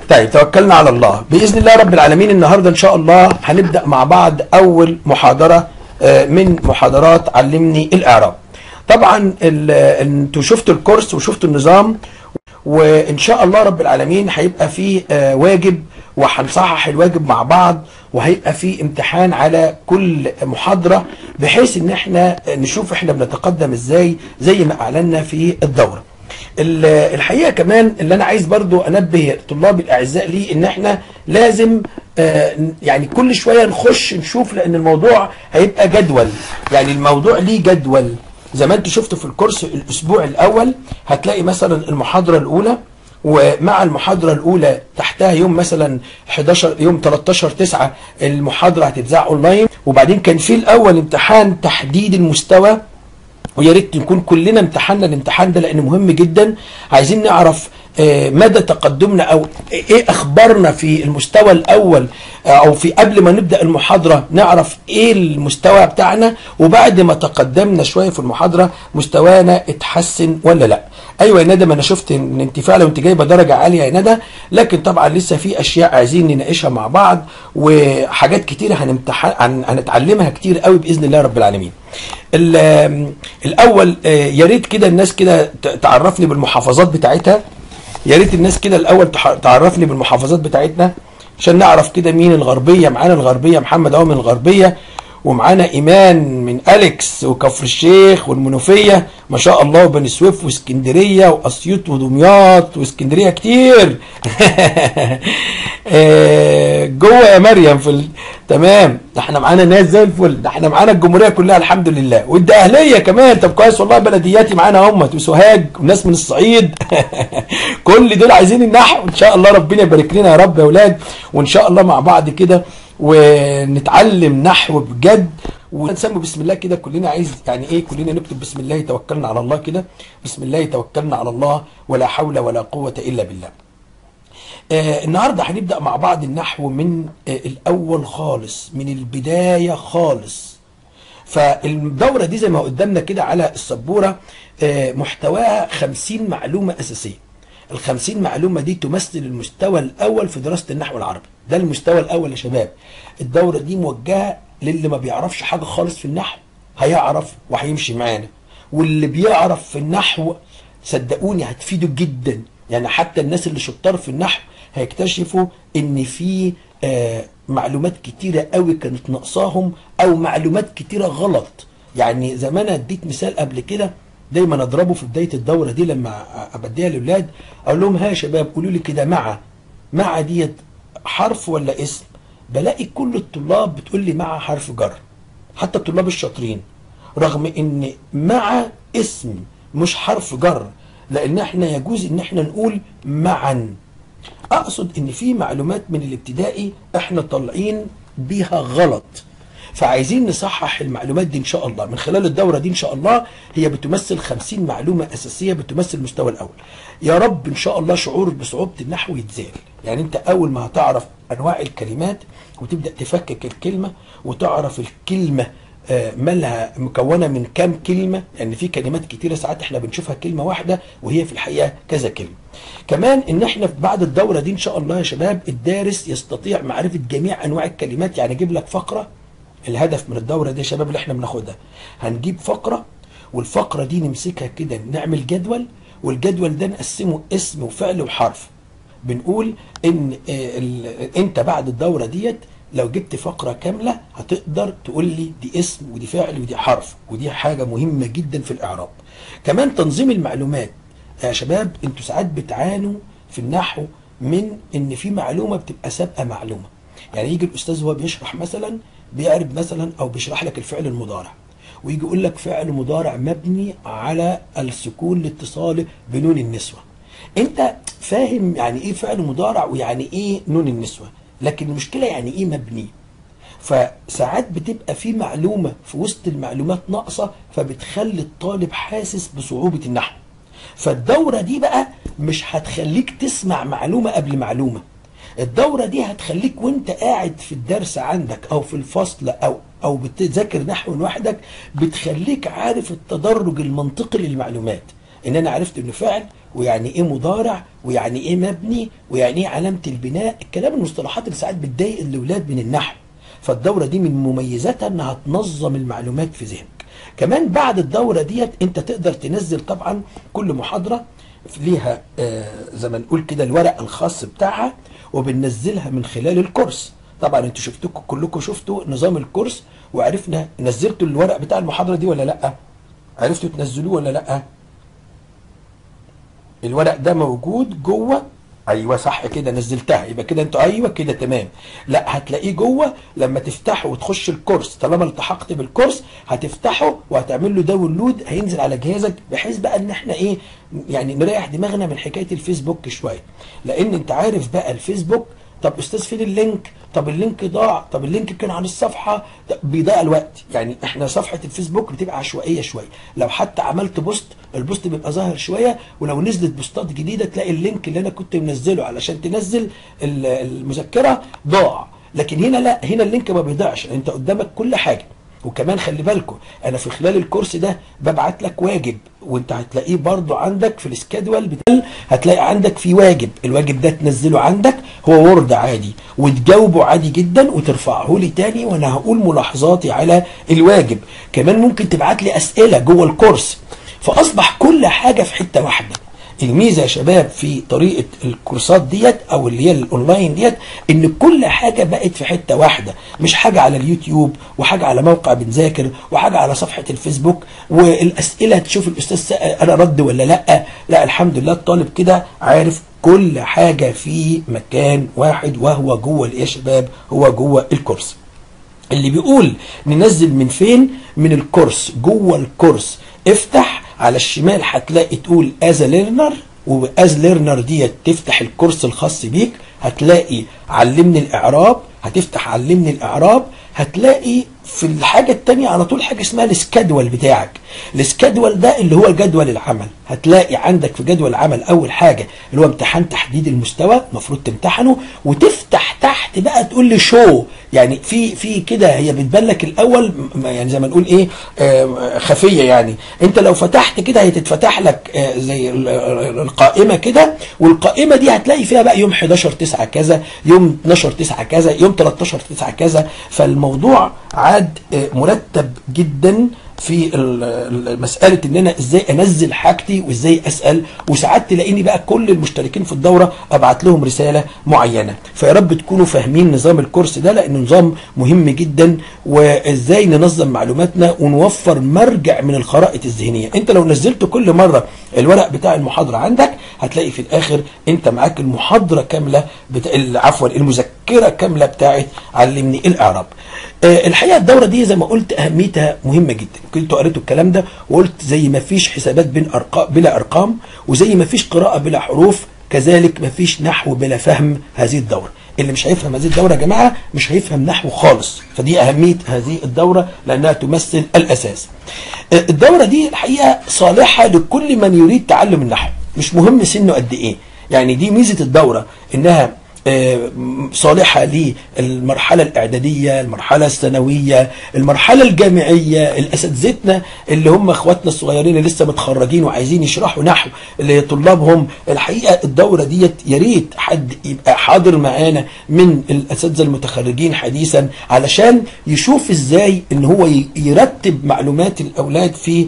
طيب توكلنا على الله باذن الله رب العالمين النهارده ان شاء الله هنبدا مع بعض اول محاضره آه، من محاضرات علمني الاعراب طبعا ال- انتوا شفتوا الكورس وشفتوا النظام وان شاء الله رب العالمين هيبقى فيه آه، واجب وهنصحح الواجب مع بعض وهيبقى فيه امتحان على كل محاضره بحيث ان احنا نشوف احنا بنتقدم ازاي زي ما اعلنا في الدوره ال- الحقيقه كمان اللي انا عايز برضو انبه طلابي الاعزاء ليه ان احنا لازم آه، يعني كل شويه نخش نشوف لان الموضوع هيبقى جدول يعني الموضوع ليه جدول زي ما انتوا شفتوا في الكورس الاسبوع الاول هتلاقي مثلا المحاضره الاولى ومع المحاضره الاولى تحتها يوم مثلا 11 يوم 13 9 المحاضره هتتذاع اونلاين وبعدين كان في الاول امتحان تحديد المستوى ويا ريت نكون كلنا امتحنا الامتحان ده لانه مهم جدا عايزين نعرف آه، مدى تقدمنا او ايه اخبارنا في المستوى الاول آه، او في قبل ما نبدا المحاضره نعرف ايه المستوى بتاعنا وبعد ما تقدمنا شويه في المحاضره مستوانا اتحسن ولا لا ايوه يا ندى ما انا شفت ان انت فعلا وانت جايبه درجه عاليه يا ندى لكن طبعا لسه في اشياء عايزين نناقشها مع بعض وحاجات كتيره هنمتحن هن- هنتعلمها كتير قوي باذن الله رب العالمين ال- الاول آه، يا ريت كده الناس كده ت- تعرفني بالمحافظات بتاعتها يا ريت الناس كده الاول تح- تعرفني بالمحافظات بتاعتنا عشان نعرف كده مين الغربيه معانا الغربيه محمد اهو من الغربيه ومعانا ايمان من اليكس وكفر الشيخ والمنوفيه ما شاء الله وبني سويف واسكندريه واسيوط ودمياط واسكندريه كتير آه، جوه يا مريم في ال... تمام ده احنا معانا ناس زي الفل ده احنا معانا الجمهوريه كلها الحمد لله والدقهليه كمان طب كويس والله بلدياتي معانا هم وسوهاج وناس من الصعيد كل دول عايزين النحو ان شاء الله ربنا يبارك لنا يا رب يا اولاد وان شاء الله مع بعض كده ونتعلم نحو بجد ونسمي بسم الله كده كلنا عايز يعني ايه كلنا نكتب بسم الله توكلنا على الله كده بسم الله توكلنا على الله ولا حول ولا قوة الا بالله آه النهارده هنبدا مع بعض النحو من آه الاول خالص من البدايه خالص فالدوره دي زي ما قدامنا كده على السبوره آه محتواها 50 معلومه اساسيه ال 50 معلومه دي تمثل المستوى الاول في دراسه النحو العربي ده المستوى الاول يا شباب الدوره دي موجهه للي ما بيعرفش حاجه خالص في النحو هيعرف وهيمشي معانا واللي بيعرف في النحو صدقوني هتفيده جدا يعني حتى الناس اللي شطار في النحو هيكتشفوا ان في آه معلومات كتيرة قوي كانت ناقصاهم او معلومات كتيرة غلط يعني زي ما انا اديت مثال قبل كده دايما اضربه في بداية الدورة دي لما ابديها للاولاد اقول لهم ها يا شباب قولوا لي كده مع مع ديت حرف ولا اسم بلاقي كل الطلاب بتقول لي مع حرف جر حتى الطلاب الشاطرين رغم ان مع اسم مش حرف جر لان احنا يجوز ان احنا نقول معا اقصد ان في معلومات من الابتدائي احنا طالعين بيها غلط فعايزين نصحح المعلومات دي ان شاء الله من خلال الدورة دي ان شاء الله هي بتمثل 50 معلومة اساسية بتمثل المستوى الاول يا رب ان شاء الله شعور بصعوبة النحو يتزال يعني انت اول ما هتعرف انواع الكلمات وتبدأ تفكك الكلمة وتعرف الكلمة آه، مالها مكونه من كام كلمه لان يعني في كلمات كتيره ساعات احنا بنشوفها كلمه واحده وهي في الحقيقه كذا كلمه. كمان ان احنا في بعد الدوره دي ان شاء الله يا شباب الدارس يستطيع معرفه جميع انواع الكلمات يعني اجيب لك فقره الهدف من الدوره دي يا شباب اللي احنا بناخدها هنجيب فقره والفقره دي نمسكها كده نعمل جدول والجدول ده نقسمه اسم وفعل وحرف. بنقول ان آه، ال- انت بعد الدوره ديت لو جبت فقرة كاملة هتقدر تقول لي دي اسم ودي فعل ودي حرف ودي حاجة مهمة جدا في الإعراب كمان تنظيم المعلومات يا شباب انتوا ساعات بتعانوا في النحو من ان في معلومة بتبقى سابقة معلومة يعني يجي الأستاذ وهو بيشرح مثلا بيعرب مثلا أو بيشرح لك الفعل المضارع ويجي يقول لك فعل مضارع مبني على السكون لاتصاله بنون النسوة انت فاهم يعني ايه فعل مضارع ويعني ايه نون النسوة لكن المشكلة يعني ايه مبني فساعات بتبقى في معلومة في وسط المعلومات ناقصة فبتخلي الطالب حاسس بصعوبة النحو فالدورة دي بقى مش هتخليك تسمع معلومة قبل معلومة الدورة دي هتخليك وانت قاعد في الدرس عندك او في الفصل او او بتذاكر نحو لوحدك بتخليك عارف التدرج المنطقي للمعلومات ان انا عرفت انه فعل ويعني ايه مضارع ويعني ايه مبني ويعني ايه علامه البناء الكلام المصطلحات اللي ساعات بتضايق الاولاد من النحو فالدوره دي من مميزاتها انها تنظم المعلومات في ذهنك كمان بعد الدوره ديت انت تقدر تنزل طبعا كل محاضره ليها آه زي ما نقول كده الورق الخاص بتاعها وبننزلها من خلال الكورس طبعا انتوا شفتوا كلكم شفتوا نظام الكورس وعرفنا نزلتوا الورق بتاع المحاضره دي ولا لا عرفتوا تنزلوه ولا لا الورق ده موجود جوه ايوه صح كده نزلتها يبقى كده انتوا ايوه كده تمام لا هتلاقيه جوه لما تفتحه وتخش الكورس طالما التحقت بالكورس هتفتحه وهتعمل له داونلود هينزل على جهازك بحيث بقى ان احنا ايه يعني نريح دماغنا من حكايه الفيسبوك شويه لان انت عارف بقى الفيسبوك طب استاذ فين اللينك طب اللينك ضاع طب اللينك كان عن الصفحه بيضيع الوقت يعني احنا صفحه الفيسبوك بتبقى عشوائيه شويه لو حتى عملت بوست البوست بيبقى ظاهر شويه ولو نزلت بوستات جديده تلاقي اللينك اللي انا كنت منزله علشان تنزل المذكره ضاع لكن هنا لا هنا اللينك ما بيضيعش انت قدامك كل حاجه وكمان خلي بالكم انا في خلال الكورس ده ببعت لك واجب وانت هتلاقيه برضو عندك في السكادول بتاع هتلاقي عندك في واجب الواجب ده تنزله عندك هو وورد عادي وتجاوبه عادي جدا وترفعه لي تاني وانا هقول ملاحظاتي على الواجب كمان ممكن تبعت لي اسئله جوه الكورس فاصبح كل حاجه في حته واحده الميزه يا شباب في طريقه الكورسات ديت او اللي هي الاونلاين ديت ان كل حاجه بقت في حته واحده مش حاجه على اليوتيوب وحاجه على موقع بنذاكر وحاجه على صفحه الفيسبوك والاسئله تشوف الاستاذ انا رد ولا لا لا الحمد لله الطالب كده عارف كل حاجه في مكان واحد وهو جوه يا شباب هو جوه الكورس اللي بيقول ننزل من فين من الكورس جوه الكورس افتح على الشمال هتلاقي تقول از ليرنر واز ليرنر ديت تفتح الكورس الخاص بيك هتلاقي علمني الاعراب هتفتح علمني الاعراب هتلاقي في الحاجة التانية على طول حاجة اسمها السكادول بتاعك السكادول ده اللي هو جدول العمل هتلاقي عندك في جدول العمل اول حاجة اللي هو امتحان تحديد المستوى المفروض تمتحنه وتفتح تحت بقى تقول لي شو يعني في في كده هي بتبان لك الاول يعني زي ما نقول ايه آه خفيه يعني انت لو فتحت كده هتتفتح لك آه زي القائمه كده والقائمه دي هتلاقي فيها بقى يوم 11 9 كذا يوم 12 9 كذا يوم 13 9 كذا فالموضوع عاد آه مرتب جدا في مسألة ان انا ازاي انزل حاجتي وازاي اسأل وساعات تلاقيني بقى كل المشتركين في الدورة ابعت لهم رسالة معينة فيا رب تكونوا فاهمين نظام الكورس ده لانه نظام مهم جدا وازاي ننظم معلوماتنا ونوفر مرجع من الخرائط الذهنية انت لو نزلت كل مرة الورق بتاع المحاضرة عندك هتلاقي في الاخر انت معاك المحاضرة كاملة بتا... عفوا المذكرة كاملة بتاعت علمني الاعراب أه الحقيقه الدوره دي زي ما قلت اهميتها مهمه جدا كنت قريتوا الكلام ده وقلت زي ما فيش حسابات بين ارقام بلا ارقام وزي ما فيش قراءه بلا حروف كذلك ما فيش نحو بلا فهم هذه الدوره اللي مش هيفهم هذه الدوره يا جماعه مش هيفهم نحو خالص فدي اهميه هذه الدوره لانها تمثل الاساس أه الدوره دي الحقيقه صالحه لكل من يريد تعلم النحو مش مهم سنه قد ايه يعني دي ميزه الدوره انها صالحة للمرحلة الإعدادية المرحلة الثانوية المرحلة الجامعية الأساتذتنا اللي هم اخواتنا الصغيرين اللي لسه متخرجين وعايزين يشرحوا نحو اللي طلابهم الحقيقة الدورة ديت يا ريت حد يبقى حاضر معانا من الأساتذة المتخرجين حديثا علشان يشوف ازاي ان هو يرتب معلومات الأولاد في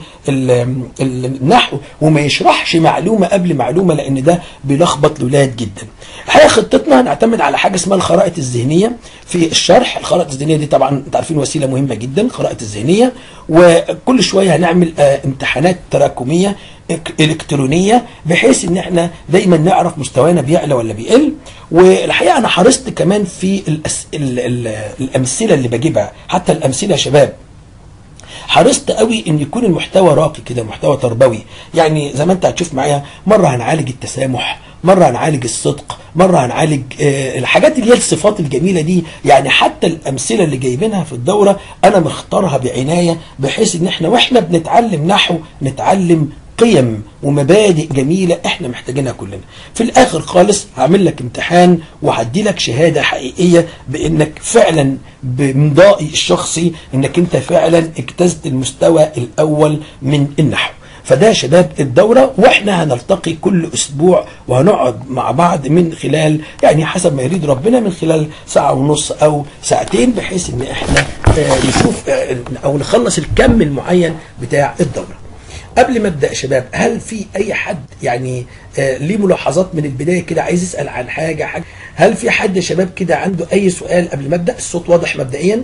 النحو وما يشرحش معلومة قبل معلومة لأن ده بيلخبط الأولاد جدا الحقيقة خطتنا نعتمد على حاجه اسمها الخرائط الذهنيه في الشرح الخرائط الذهنيه دي طبعا انتوا عارفين وسيله مهمه جدا الخرائط الذهنيه وكل شويه هنعمل آه امتحانات تراكميه الكترونيه بحيث ان احنا دايما نعرف مستوانا بيعلى ولا بيقل والحقيقه انا حرصت كمان في الأس... ال... ال... الامثله اللي بجيبها حتى الامثله يا شباب حرصت قوي ان يكون المحتوى راقي كده محتوى تربوي يعني زي ما انت هتشوف معايا مره هنعالج التسامح مرة هنعالج الصدق مرة هنعالج آه الحاجات اللي هي الصفات الجميلة دي يعني حتى الأمثلة اللي جايبينها في الدورة أنا مختارها بعناية بحيث إن إحنا وإحنا بنتعلم نحو نتعلم قيم ومبادئ جميلة احنا محتاجينها كلنا في الاخر خالص هعمل لك امتحان وهدي لك شهادة حقيقية بانك فعلا بمضائي الشخصي انك انت فعلا اجتزت المستوى الاول من النحو فده يا شباب الدورة واحنا هنلتقي كل اسبوع وهنقعد مع بعض من خلال يعني حسب ما يريد ربنا من خلال ساعة ونص او ساعتين بحيث ان احنا آه، نشوف آه، او نخلص الكم المعين بتاع الدورة قبل ما ابدا يا شباب هل في اي حد يعني آه ليه ملاحظات من البدايه كده عايز يسال عن حاجه حاجه هل في حد يا شباب كده عنده اي سؤال قبل ما ابدا الصوت واضح مبدئيا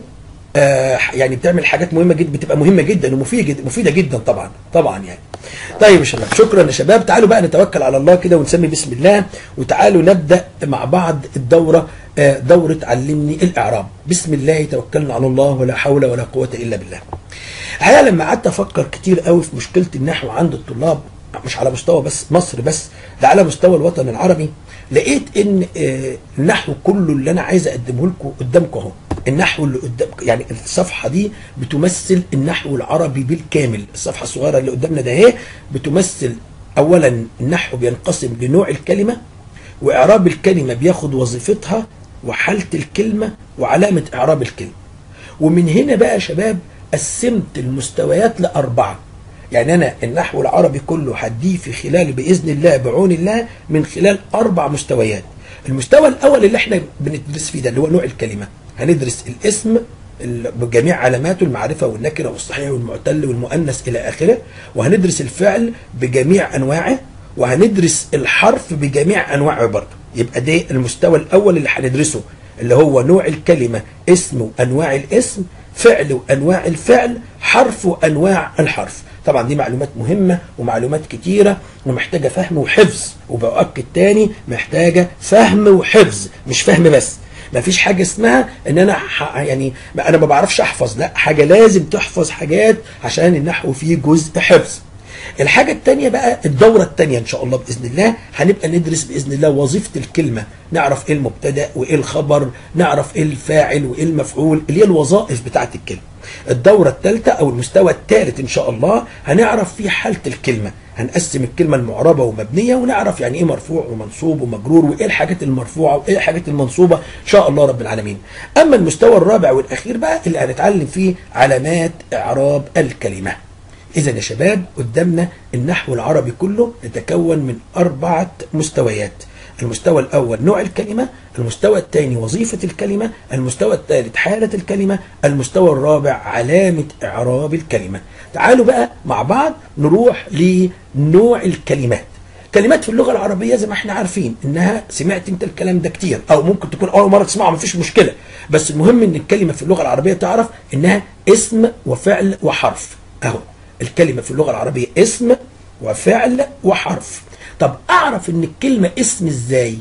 آه يعني بتعمل حاجات مهمه جدا بتبقى مهمه جدا ومفيده جدا مفيده جدا طبعا طبعا يعني طيب يا شباب شكرا يا شباب تعالوا بقى نتوكل على الله كده ونسمي بسم الله وتعالوا نبدا مع بعض الدوره آه دوره علمني الاعراب بسم الله توكلنا على الله ولا حول ولا قوه الا بالله الحقيقه لما قعدت افكر كتير قوي في مشكله النحو عند الطلاب مش على مستوى بس مصر بس ده على مستوى الوطن العربي لقيت ان آه، النحو كله اللي انا عايز اقدمه لكم قدامكم اهو النحو اللي قدام يعني الصفحه دي بتمثل النحو العربي بالكامل الصفحه الصغيره اللي قدامنا ده اهي بتمثل اولا النحو بينقسم لنوع الكلمه واعراب الكلمه بياخد وظيفتها وحاله الكلمه وعلامه اعراب الكلمه ومن هنا بقى يا شباب قسمت المستويات لأربعة يعني أنا النحو العربي كله هديه في خلال بإذن الله بعون الله من خلال أربع مستويات المستوى الأول اللي احنا بندرس فيه ده اللي هو نوع الكلمة هندرس الاسم ال- بجميع علاماته المعرفة والنكرة والصحيح والمعتل والمؤنث إلى آخره وهندرس الفعل بجميع أنواعه وهندرس الحرف بجميع أنواعه برضه يبقى ده المستوى الأول اللي هندرسه اللي هو نوع الكلمة اسم وأنواع الاسم فعل وأنواع الفعل حرف وأنواع الحرف طبعا دي معلومات مهمة ومعلومات كتيرة ومحتاجة فهم وحفظ وبأكد تاني محتاجة فهم وحفظ مش فهم بس ما فيش حاجة اسمها ان انا ح... يعني ما انا ما بعرفش احفظ لا حاجة لازم تحفظ حاجات عشان النحو فيه جزء حفظ الحاجة التانية بقى الدورة التانية إن شاء الله بإذن الله هنبقى ندرس بإذن الله وظيفة الكلمة نعرف إيه المبتدأ وإيه الخبر نعرف إيه الفاعل وإيه المفعول اللي هي الوظائف بتاعة الكلمة الدورة الثالثة أو المستوى الثالث إن شاء الله هنعرف فيه حالة الكلمة هنقسم الكلمة المعربة ومبنية ونعرف يعني إيه مرفوع ومنصوب ومجرور وإيه الحاجات المرفوعة وإيه الحاجات المنصوبة إن شاء الله رب العالمين أما المستوى الرابع والأخير بقى اللي هنتعلم فيه علامات إعراب الكلمة إذا يا شباب قدامنا النحو العربي كله يتكون من أربعة مستويات المستوى الأول نوع الكلمة المستوى الثاني وظيفة الكلمة المستوى الثالث حالة الكلمة المستوى الرابع علامة إعراب الكلمة تعالوا بقى مع بعض نروح لنوع الكلمات كلمات في اللغة العربية زي ما احنا عارفين انها سمعت انت الكلام ده كتير او ممكن تكون اول مرة تسمعه مفيش مشكلة بس المهم ان الكلمة في اللغة العربية تعرف انها اسم وفعل وحرف اهو الكلمة في اللغة العربية اسم وفعل وحرف طب اعرف ان الكلمة اسم ازاي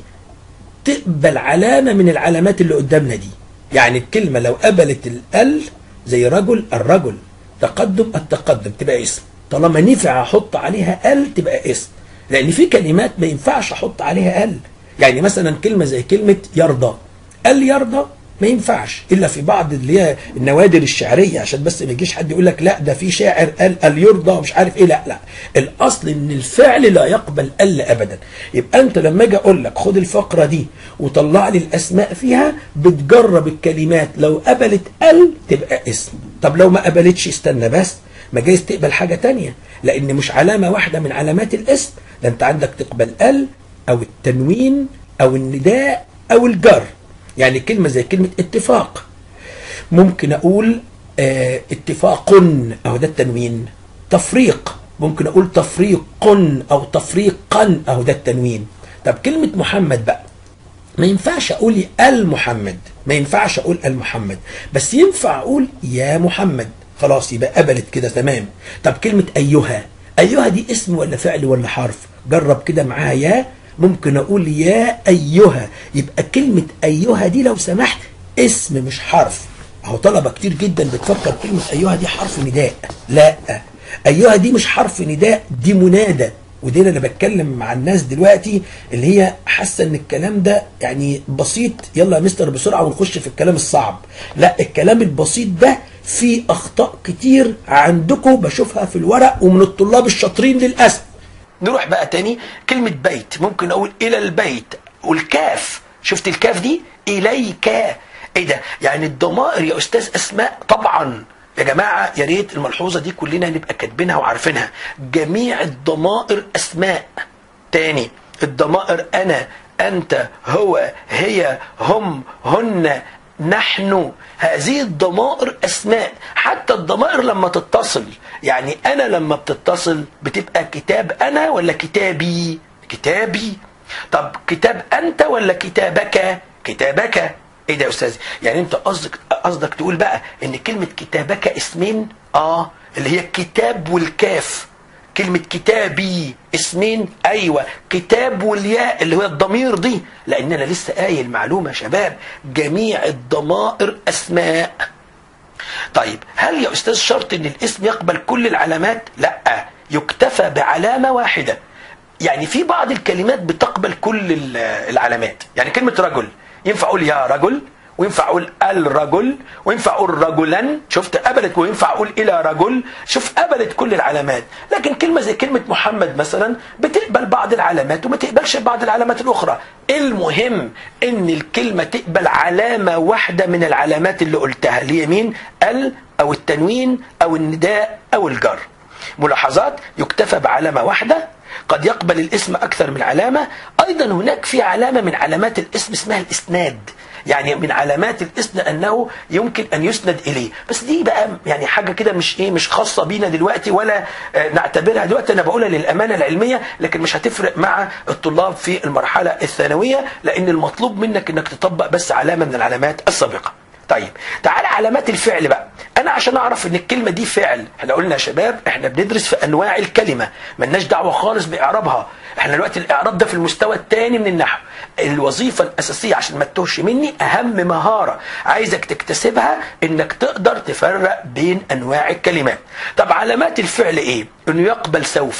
تقبل علامة من العلامات اللي قدامنا دي يعني الكلمة لو قبلت ال زي رجل الرجل تقدم التقدم تبقى اسم طالما نفع احط عليها ال تبقى اسم لان في كلمات ما ينفعش احط عليها ال يعني مثلا كلمة زي كلمة يرضى ال يرضى ما ينفعش الا في بعض اللي هي النوادر الشعريه عشان بس ما يجيش حد يقول لك لا ده في شاعر قال ال يرضى ومش عارف ايه لا لا الاصل ان الفعل لا يقبل ال ابدا يبقى انت لما اجي اقول لك خد الفقره دي وطلع لي الاسماء فيها بتجرب الكلمات لو قبلت ال تبقى اسم طب لو ما قبلتش استنى بس ما جايز تقبل حاجه تانية لان مش علامه واحده من علامات الاسم ده انت عندك تقبل ال او التنوين او النداء او الجر يعني كلمة زي كلمة اتفاق ممكن أقول اه اتفاق أو ده التنوين تفريق ممكن أقول تفريق أو تفريقا أو ده التنوين طب كلمة محمد بقى ما ينفعش أقول المحمد ما ينفعش أقول المحمد بس ينفع أقول يا محمد خلاص يبقى قبلت كده تمام طب كلمة أيها أيها دي اسم ولا فعل ولا حرف جرب كده معاها يا ممكن اقول يا ايها يبقى كلمة ايها دي لو سمحت اسم مش حرف اهو طلبة كتير جدا بتفكر كلمة ايها دي حرف نداء لا ايها دي مش حرف نداء دي منادى ودي انا بتكلم مع الناس دلوقتي اللي هي حاسه ان الكلام ده يعني بسيط يلا يا مستر بسرعه ونخش في الكلام الصعب لا الكلام البسيط ده فيه اخطاء كتير عندكم بشوفها في الورق ومن الطلاب الشاطرين للاسف نروح بقى تاني كلمة بيت ممكن أقول إلى البيت والكاف شفت الكاف دي إليك إيه ده يعني الضمائر يا أستاذ أسماء طبعا يا جماعة يا ريت الملحوظة دي كلنا نبقى كاتبينها وعارفينها جميع الضمائر أسماء تاني الضمائر أنا أنت هو هي هم هن نحن هذه الضمائر أسماء حتى الضمائر لما تتصل يعني أنا لما بتتصل بتبقى كتاب أنا ولا كتابي كتابي طب كتاب أنت ولا كتابك كتابك ايه ده يا استاذ يعني انت قصدك قصدك تقول بقى ان كلمه كتابك اسمين اه اللي هي الكتاب والكاف كلمة كتابي اسمين ايوه كتاب والياء اللي هو الضمير دي لان انا لسه قايل معلومة يا شباب جميع الضمائر اسماء طيب هل يا استاذ شرط ان الاسم يقبل كل العلامات لا يكتفى بعلامة واحدة يعني في بعض الكلمات بتقبل كل ال- العلامات يعني كلمة رجل ينفع اقول يا رجل وينفع اقول الرجل وينفع اقول رجلا شفت قبلت وينفع اقول الى رجل شوف قبلت كل العلامات لكن كلمه زي كلمه محمد مثلا بتقبل بعض العلامات وما تقبلش بعض العلامات الاخرى المهم ان الكلمه تقبل علامه واحده من العلامات اللي قلتها اللي هي مين ال او التنوين او النداء او الجر ملاحظات يكتفى بعلامه واحده قد يقبل الاسم أكثر من علامة أيضا هناك في علامة من علامات الاسم اسمها الإسناد يعني من علامات الاسم أنه يمكن أن يسند إليه بس دي بقى يعني حاجة كده مش إيه مش خاصة بينا دلوقتي ولا آه، نعتبرها دلوقتي أنا بقولها للأمانة العلمية لكن مش هتفرق مع الطلاب في المرحلة الثانوية لأن المطلوب منك أنك تطبق بس علامة من العلامات السابقة طيب تعالى علامات الفعل بقى انا عشان اعرف ان الكلمه دي فعل احنا قلنا يا شباب احنا بندرس في انواع الكلمه ملناش دعوه خالص باعرابها احنا دلوقتي الاعراب ده في المستوى الثاني من النحو الوظيفه الاساسيه عشان ما تتوهش مني اهم مهاره عايزك تكتسبها انك تقدر تفرق بين انواع الكلمات طب علامات الفعل ايه انه يقبل سوف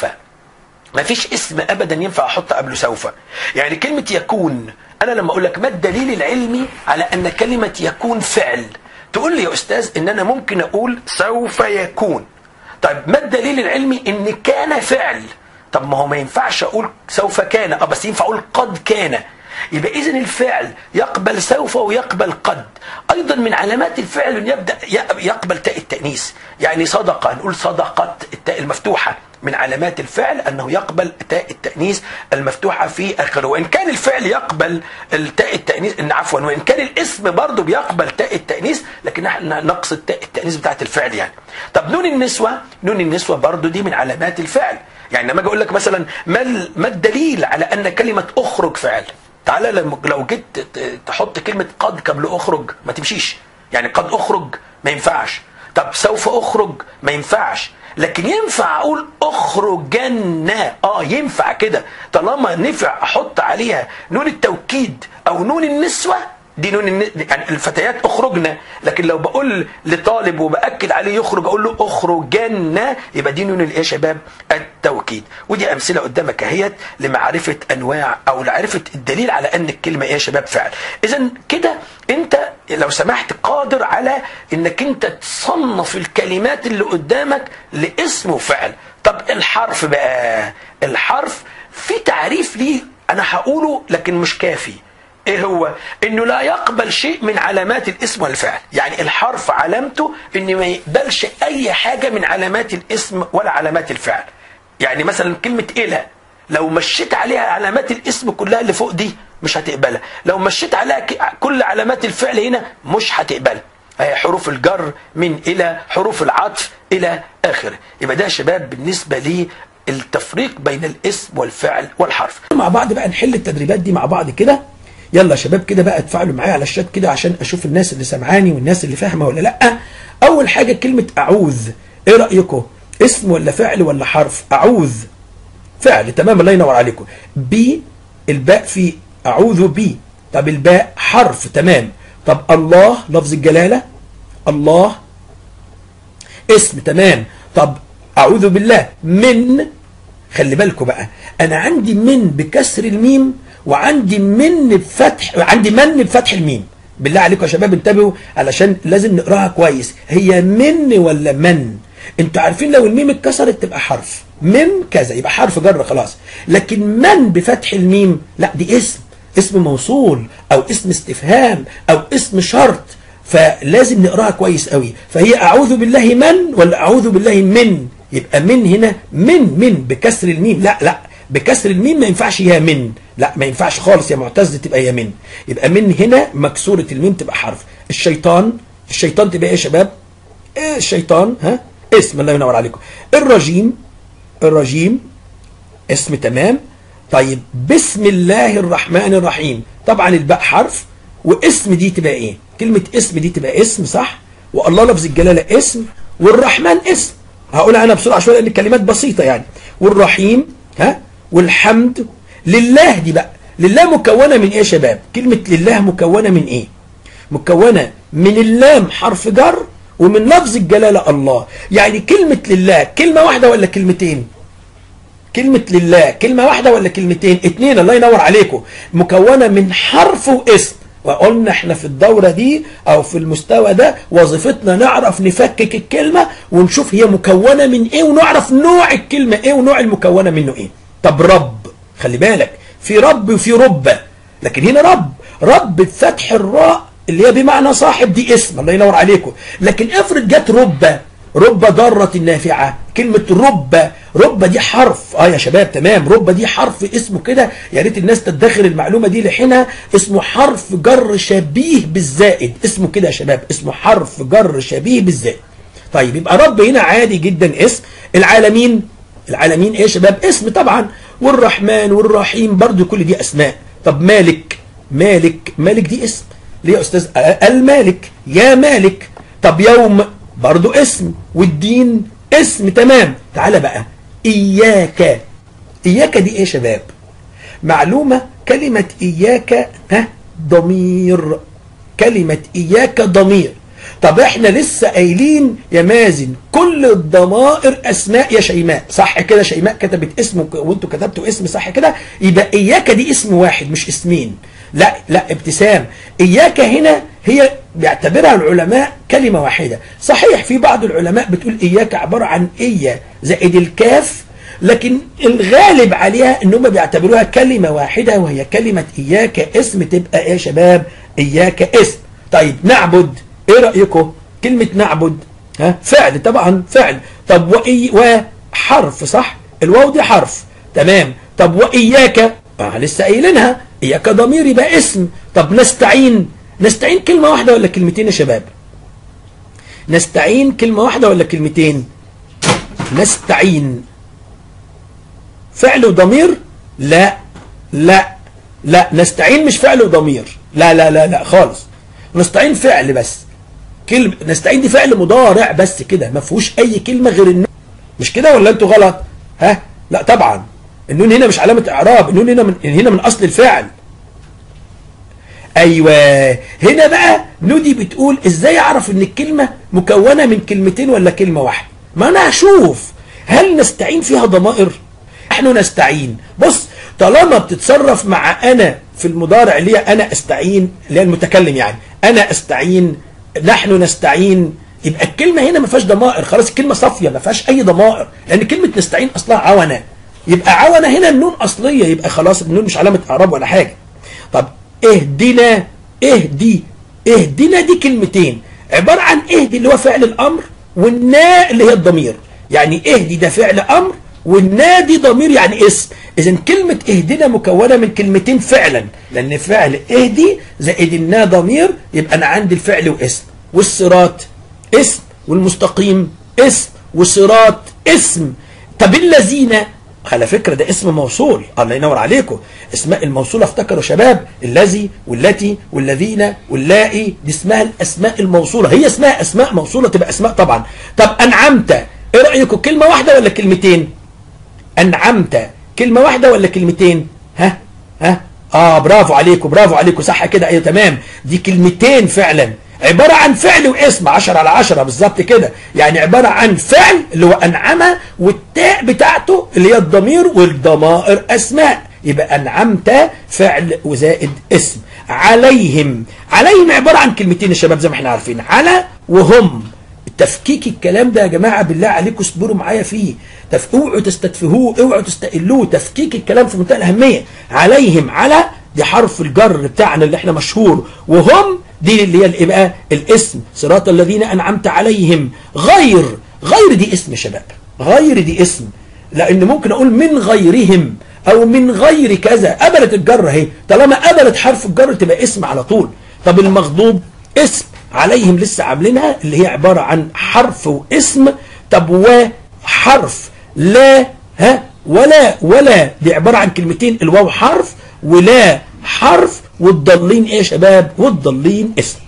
ما فيش اسم ابدا ينفع احط قبله سوف يعني كلمه يكون انا لما اقول لك ما الدليل العلمي على ان كلمه يكون فعل تقول لي يا استاذ ان انا ممكن اقول سوف يكون طيب ما الدليل العلمي ان كان فعل طب ما هو ما ينفعش اقول سوف كان اه بس ينفع اقول قد كان يبقى اذا الفعل يقبل سوف ويقبل قد ايضا من علامات الفعل ان يبدا يقبل تاء التانيث يعني صدقه نقول صدقت التاء المفتوحه من علامات الفعل انه يقبل تاء التانيث المفتوحه في اخره وان كان الفعل يقبل التاء التانيث ان عفوا وان كان الاسم برضه بيقبل تاء التانيث لكن احنا نقصد تاء التانيث بتاعت الفعل يعني طب نون النسوه نون النسوه برضه دي من علامات الفعل يعني لما اجي اقول لك مثلا ما ال- ما الدليل على ان كلمه اخرج فعل تعالى لما- لو جيت ت- تحط كلمه قد قبل اخرج ما تمشيش يعني قد اخرج ما ينفعش طب سوف اخرج ما ينفعش لكن ينفع اقول اخرجن اه ينفع كده طالما نفع احط عليها نون التوكيد او نون النسوه دي نون الن... يعني الفتيات اخرجنا لكن لو بقول لطالب وباكد عليه يخرج اقول له اخرجن يبقى دي نون الايه يا شباب التوكيد ودي امثله قدامك اهيت لمعرفه انواع او لمعرفه الدليل على ان الكلمه ايه يا شباب فعل اذا كده انت لو سمحت قادر على انك انت تصنف الكلمات اللي قدامك لاسم وفعل طب الحرف بقى الحرف في تعريف ليه انا هقوله لكن مش كافي ايه هو انه لا يقبل شيء من علامات الاسم والفعل يعني الحرف علامته انه ما يقبلش اي حاجة من علامات الاسم ولا علامات الفعل يعني مثلا كلمة إله لو مشيت عليها علامات الاسم كلها اللي فوق دي مش هتقبلها لو مشيت عليها ك- كل علامات الفعل هنا مش هتقبلها هي حروف الجر من إلى حروف العطف إلى آخره يبقى ده يا شباب بالنسبة لي التفريق بين الاسم والفعل والحرف مع بعض بقى نحل التدريبات دي مع بعض كده يلا يا شباب كده بقى اتفاعلوا معايا على الشات كده عشان اشوف الناس اللي سامعاني والناس اللي فاهمه ولا لا اول حاجه كلمه اعوذ ايه رايكم اسم ولا فعل ولا حرف اعوذ فعل تمام الله ينور عليكم بي الباء في اعوذ بي طب الباء حرف تمام طب الله لفظ الجلاله الله اسم تمام طب اعوذ بالله من خلي بالكم بقى انا عندي من بكسر الميم وعندي من بفتح عندي من بفتح الميم بالله عليكم يا شباب انتبهوا علشان لازم نقراها كويس هي من ولا من انتوا عارفين لو الميم اتكسرت تبقى حرف من كذا يبقى حرف جر خلاص لكن من بفتح الميم لا دي اسم اسم موصول او اسم استفهام او اسم شرط فلازم نقراها كويس قوي فهي اعوذ بالله من ولا اعوذ بالله من يبقى من هنا من من بكسر الميم لا لا بكسر الميم ما ينفعش هي من لا ما ينفعش خالص يا معتز تبقى هي من يبقى من هنا مكسورة الميم تبقى حرف الشيطان الشيطان تبقى ايه يا شباب إيه الشيطان ها اسم الله ينور عليكم الرجيم الرجيم اسم تمام طيب بسم الله الرحمن الرحيم طبعا الباء حرف واسم دي تبقى ايه كلمة اسم دي تبقى اسم صح والله لفظ الجلالة اسم والرحمن اسم هقولها انا بسرعة شوية لان الكلمات بسيطة يعني والرحيم ها والحمد لله دي بقى لله مكونة من ايه يا شباب كلمة لله مكونة من ايه مكونة من اللام حرف جر ومن لفظ الجلالة الله يعني كلمة لله كلمة واحدة ولا كلمتين كلمة لله كلمة واحدة ولا كلمتين اتنين الله ينور عليكم مكونة من حرف واسم وقلنا احنا في الدورة دي او في المستوى ده وظيفتنا نعرف نفكك الكلمة ونشوف هي مكونة من ايه ونعرف نوع الكلمة ايه ونوع المكونة منه ايه طب رب خلي بالك في رب وفي ربة لكن هنا رب رب بفتح الراء اللي هي بمعنى صاحب دي اسم الله ينور عليكم لكن افرض جت ربة ربة ضارة نافعة كلمة ربة ربة دي حرف اه يا شباب تمام ربة دي حرف اسمه كده يا ريت الناس تدخل المعلومة دي لحينها اسمه حرف جر شبيه بالزائد اسمه كده يا شباب اسمه حرف جر شبيه بالزائد طيب يبقى رب هنا عادي جدا اسم العالمين العالمين ايه يا شباب اسم طبعا والرحمن والرحيم برضو كل دي اسماء طب مالك مالك مالك دي اسم ليه يا استاذ المالك يا مالك طب يوم برضو اسم والدين اسم تمام تعال بقى إياك إياك دي إيه يا شباب معلومة كلمة إياك ها ضمير كلمة إياك ضمير طب احنا لسه قايلين يا مازن كل الضمائر اسماء يا شيماء صح كده شيماء كتبت اسم وانتوا كتبتوا اسم صح كده يبقى اياك دي اسم واحد مش اسمين لا لا ابتسام اياك هنا هي بيعتبرها العلماء كلمة واحدة صحيح في بعض العلماء بتقول اياك عبارة عن ايا زائد الكاف لكن الغالب عليها ان هم بيعتبروها كلمة واحدة وهي كلمة اياك اسم تبقى ايه يا شباب اياك اسم طيب نعبد ايه رأيكم كلمة نعبد ها فعل طبعا فعل طب وإي وحرف صح الواو دي حرف تمام طب وإياك آه لسه قايلينها إياك ضمير يبقى اسم طب نستعين نستعين كلمة واحدة ولا كلمتين يا شباب نستعين كلمة واحدة ولا كلمتين نستعين فعل وضمير لا لا لا نستعين مش فعل وضمير لا لا لا لا خالص نستعين فعل بس كلمة نستعين دي فعل مضارع بس كده ما فيهوش اي كلمة غير النون مش كده ولا انتوا غلط ها لا طبعا النون هنا مش علامة اعراب النون هنا من هنا من اصل الفعل ايوه هنا بقى نودي بتقول ازاي اعرف ان الكلمة مكونة من كلمتين ولا كلمة واحدة ما انا هشوف هل نستعين فيها ضمائر نحن نستعين بص طالما بتتصرف مع انا في المضارع اللي هي انا استعين اللي هي المتكلم يعني انا استعين نحن نستعين يبقى الكلمة هنا ما فيهاش ضمائر خلاص الكلمة صافية ما فيهاش أي ضمائر لأن كلمة نستعين أصلها عونة يبقى عونة هنا النون أصلية يبقى خلاص النون مش علامة إعراب ولا حاجة طب اهدنا اهدي اهدنا دي كلمتين عبارة عن اهدي اللي هو فعل الأمر والنا اللي هي الضمير يعني اهدي ده فعل أمر والنا دي ضمير يعني اسم إذا كلمة اهدنا مكونة من كلمتين فعلا لأن فعل اهدي زائد النا ضمير يبقى أنا عندي الفعل واسم والصراط اسم والمستقيم اسم والصراط اسم طب الذين على فكرة ده اسم موصول الله ينور عليكم اسماء الموصولة افتكروا شباب الذي والتي والذين واللائي دي اسمها الاسماء الموصولة هي اسمها اسماء موصولة تبقى اسماء طبعا طب انعمت ايه رأيكم كلمة واحدة ولا كلمتين انعمت كلمة واحدة ولا كلمتين ها ها اه برافو عليكم برافو عليكم صح كده ايوه تمام دي كلمتين فعلا عبارة عن فعل واسم 10 على 10 بالظبط كده يعني عبارة عن فعل اللي هو أنعم والتاء بتاعته اللي هي الضمير والضمائر أسماء يبقى أنعمت فعل وزائد اسم عليهم عليهم عبارة عن كلمتين يا شباب زي ما احنا عارفين على وهم تفكيك الكلام ده يا جماعة بالله عليكم اصبروا معايا فيه تف... اوعوا تستتفهوه اوعوا تستقلوه تفكيك الكلام في منتهى الأهمية عليهم على دي حرف الجر بتاعنا اللي احنا مشهور وهم دي اللي هي الايه بقى الاسم صراط الذين انعمت عليهم غير غير دي اسم يا شباب غير دي اسم لان ممكن اقول من غيرهم او من غير كذا قبلت الجر اهي طالما قبلت حرف الجر تبقى اسم على طول طب المغضوب اسم عليهم لسه عاملينها اللي هي عباره عن حرف واسم طب وحرف لا ها ولا ولا دي عباره عن كلمتين الواو حرف ولا حرف والضالين ايه يا شباب والضالين اسم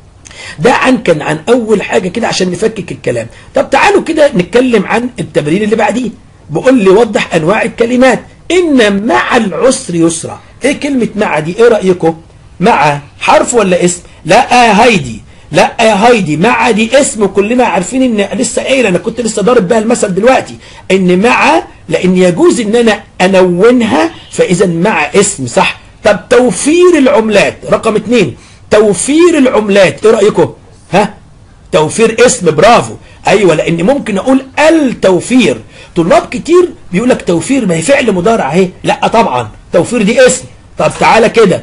ده عن كان عن اول حاجه كده عشان نفكك الكلام طب تعالوا كده نتكلم عن التمرين اللي بعديه بقول لي وضح انواع الكلمات ان مع العسر يسرا ايه كلمه مع دي ايه رايكم مع حرف ولا اسم لا يا هايدي لا يا هايدي مع دي اسم كلنا عارفين ان لسه قايل انا كنت لسه ضارب بها المثل دلوقتي ان مع لان يجوز ان انا انونها فاذا مع اسم صح طب توفير العملات رقم اتنين توفير العملات ايه رايكم ها توفير اسم برافو ايوه لان ممكن اقول التوفير طلاب كتير بيقول لك توفير ما هي فعل مضارع اهي لا طبعا توفير دي اسم طب تعالى كده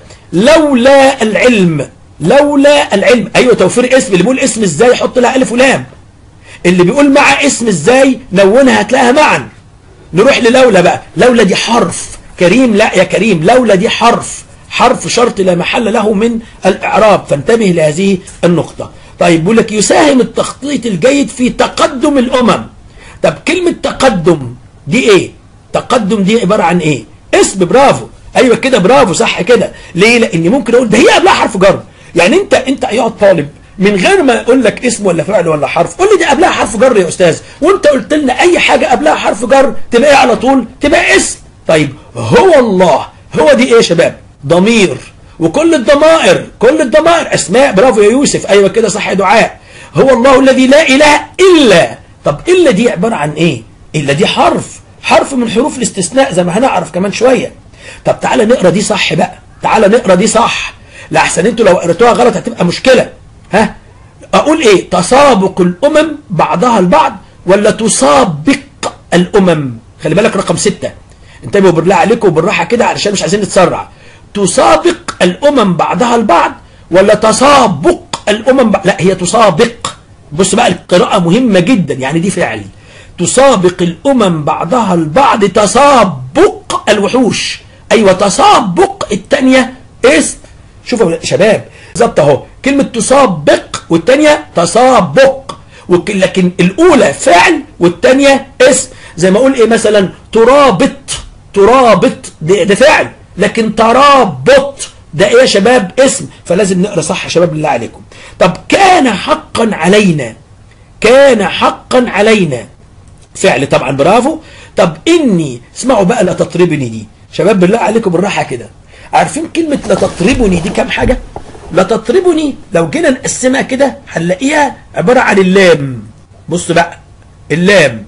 لولا العلم لولا العلم ايوه توفير اسم اللي بيقول اسم ازاي حط لها الف ولام اللي بيقول مع اسم ازاي نونها هتلاقيها معا نروح للولا بقى لولا دي حرف كريم لا يا كريم لولا دي حرف حرف شرط لا محل له من الإعراب فانتبه لهذه النقطة طيب بيقول لك يساهم التخطيط الجيد في تقدم الأمم طب كلمة تقدم دي ايه تقدم دي عبارة عن ايه اسم برافو ايوه كده برافو صح كده ليه لاني ممكن اقول ده هي قبلها حرف جر يعني انت انت ايها الطالب من غير ما اقول لك اسم ولا فعل ولا حرف قول لي دي قبلها حرف جر يا استاذ وانت قلت لنا اي حاجه قبلها حرف جر تبقى ايه على طول تبقى اسم طيب هو الله هو دي ايه يا شباب ضمير وكل الضمائر كل الضمائر اسماء برافو يا يوسف ايوه كده صح يا دعاء هو الله الذي لا اله الا طب الا دي عباره عن ايه الا دي حرف حرف من حروف الاستثناء زي ما هنعرف كمان شويه طب تعالى نقرا دي صح بقى تعالى نقرا دي صح لاحسن انتوا لو قريتوها غلط هتبقى مشكله ها اقول ايه تسابق الامم بعضها البعض ولا تسابق الامم خلي بالك رقم ستة انتبهوا بالله عليكم بالراحه كده علشان مش عايزين نتسرع تسابق الامم بعضها البعض ولا تسابق الامم ب... لا هي تسابق بص بقى القراءه مهمه جدا يعني دي فعل تسابق الامم بعضها البعض تسابق الوحوش ايوه تسابق الثانيه اسم شوفوا يا شباب بالظبط اهو كلمه تسابق والثانيه تسابق وك... لكن الاولى فعل والثانيه اسم زي ما اقول ايه مثلا ترابط ترابط ده, ده فعل لكن ترابط ده ايه يا شباب اسم فلازم نقرا صح يا شباب بالله عليكم طب كان حقا علينا كان حقا علينا فعل طبعا برافو طب اني اسمعوا بقى لا تطربني دي شباب بالله عليكم بالراحه كده عارفين كلمه لا تطربني دي كام حاجه لا تطربني لو جينا نقسمها كده هنلاقيها عباره عن اللام بص بقى اللام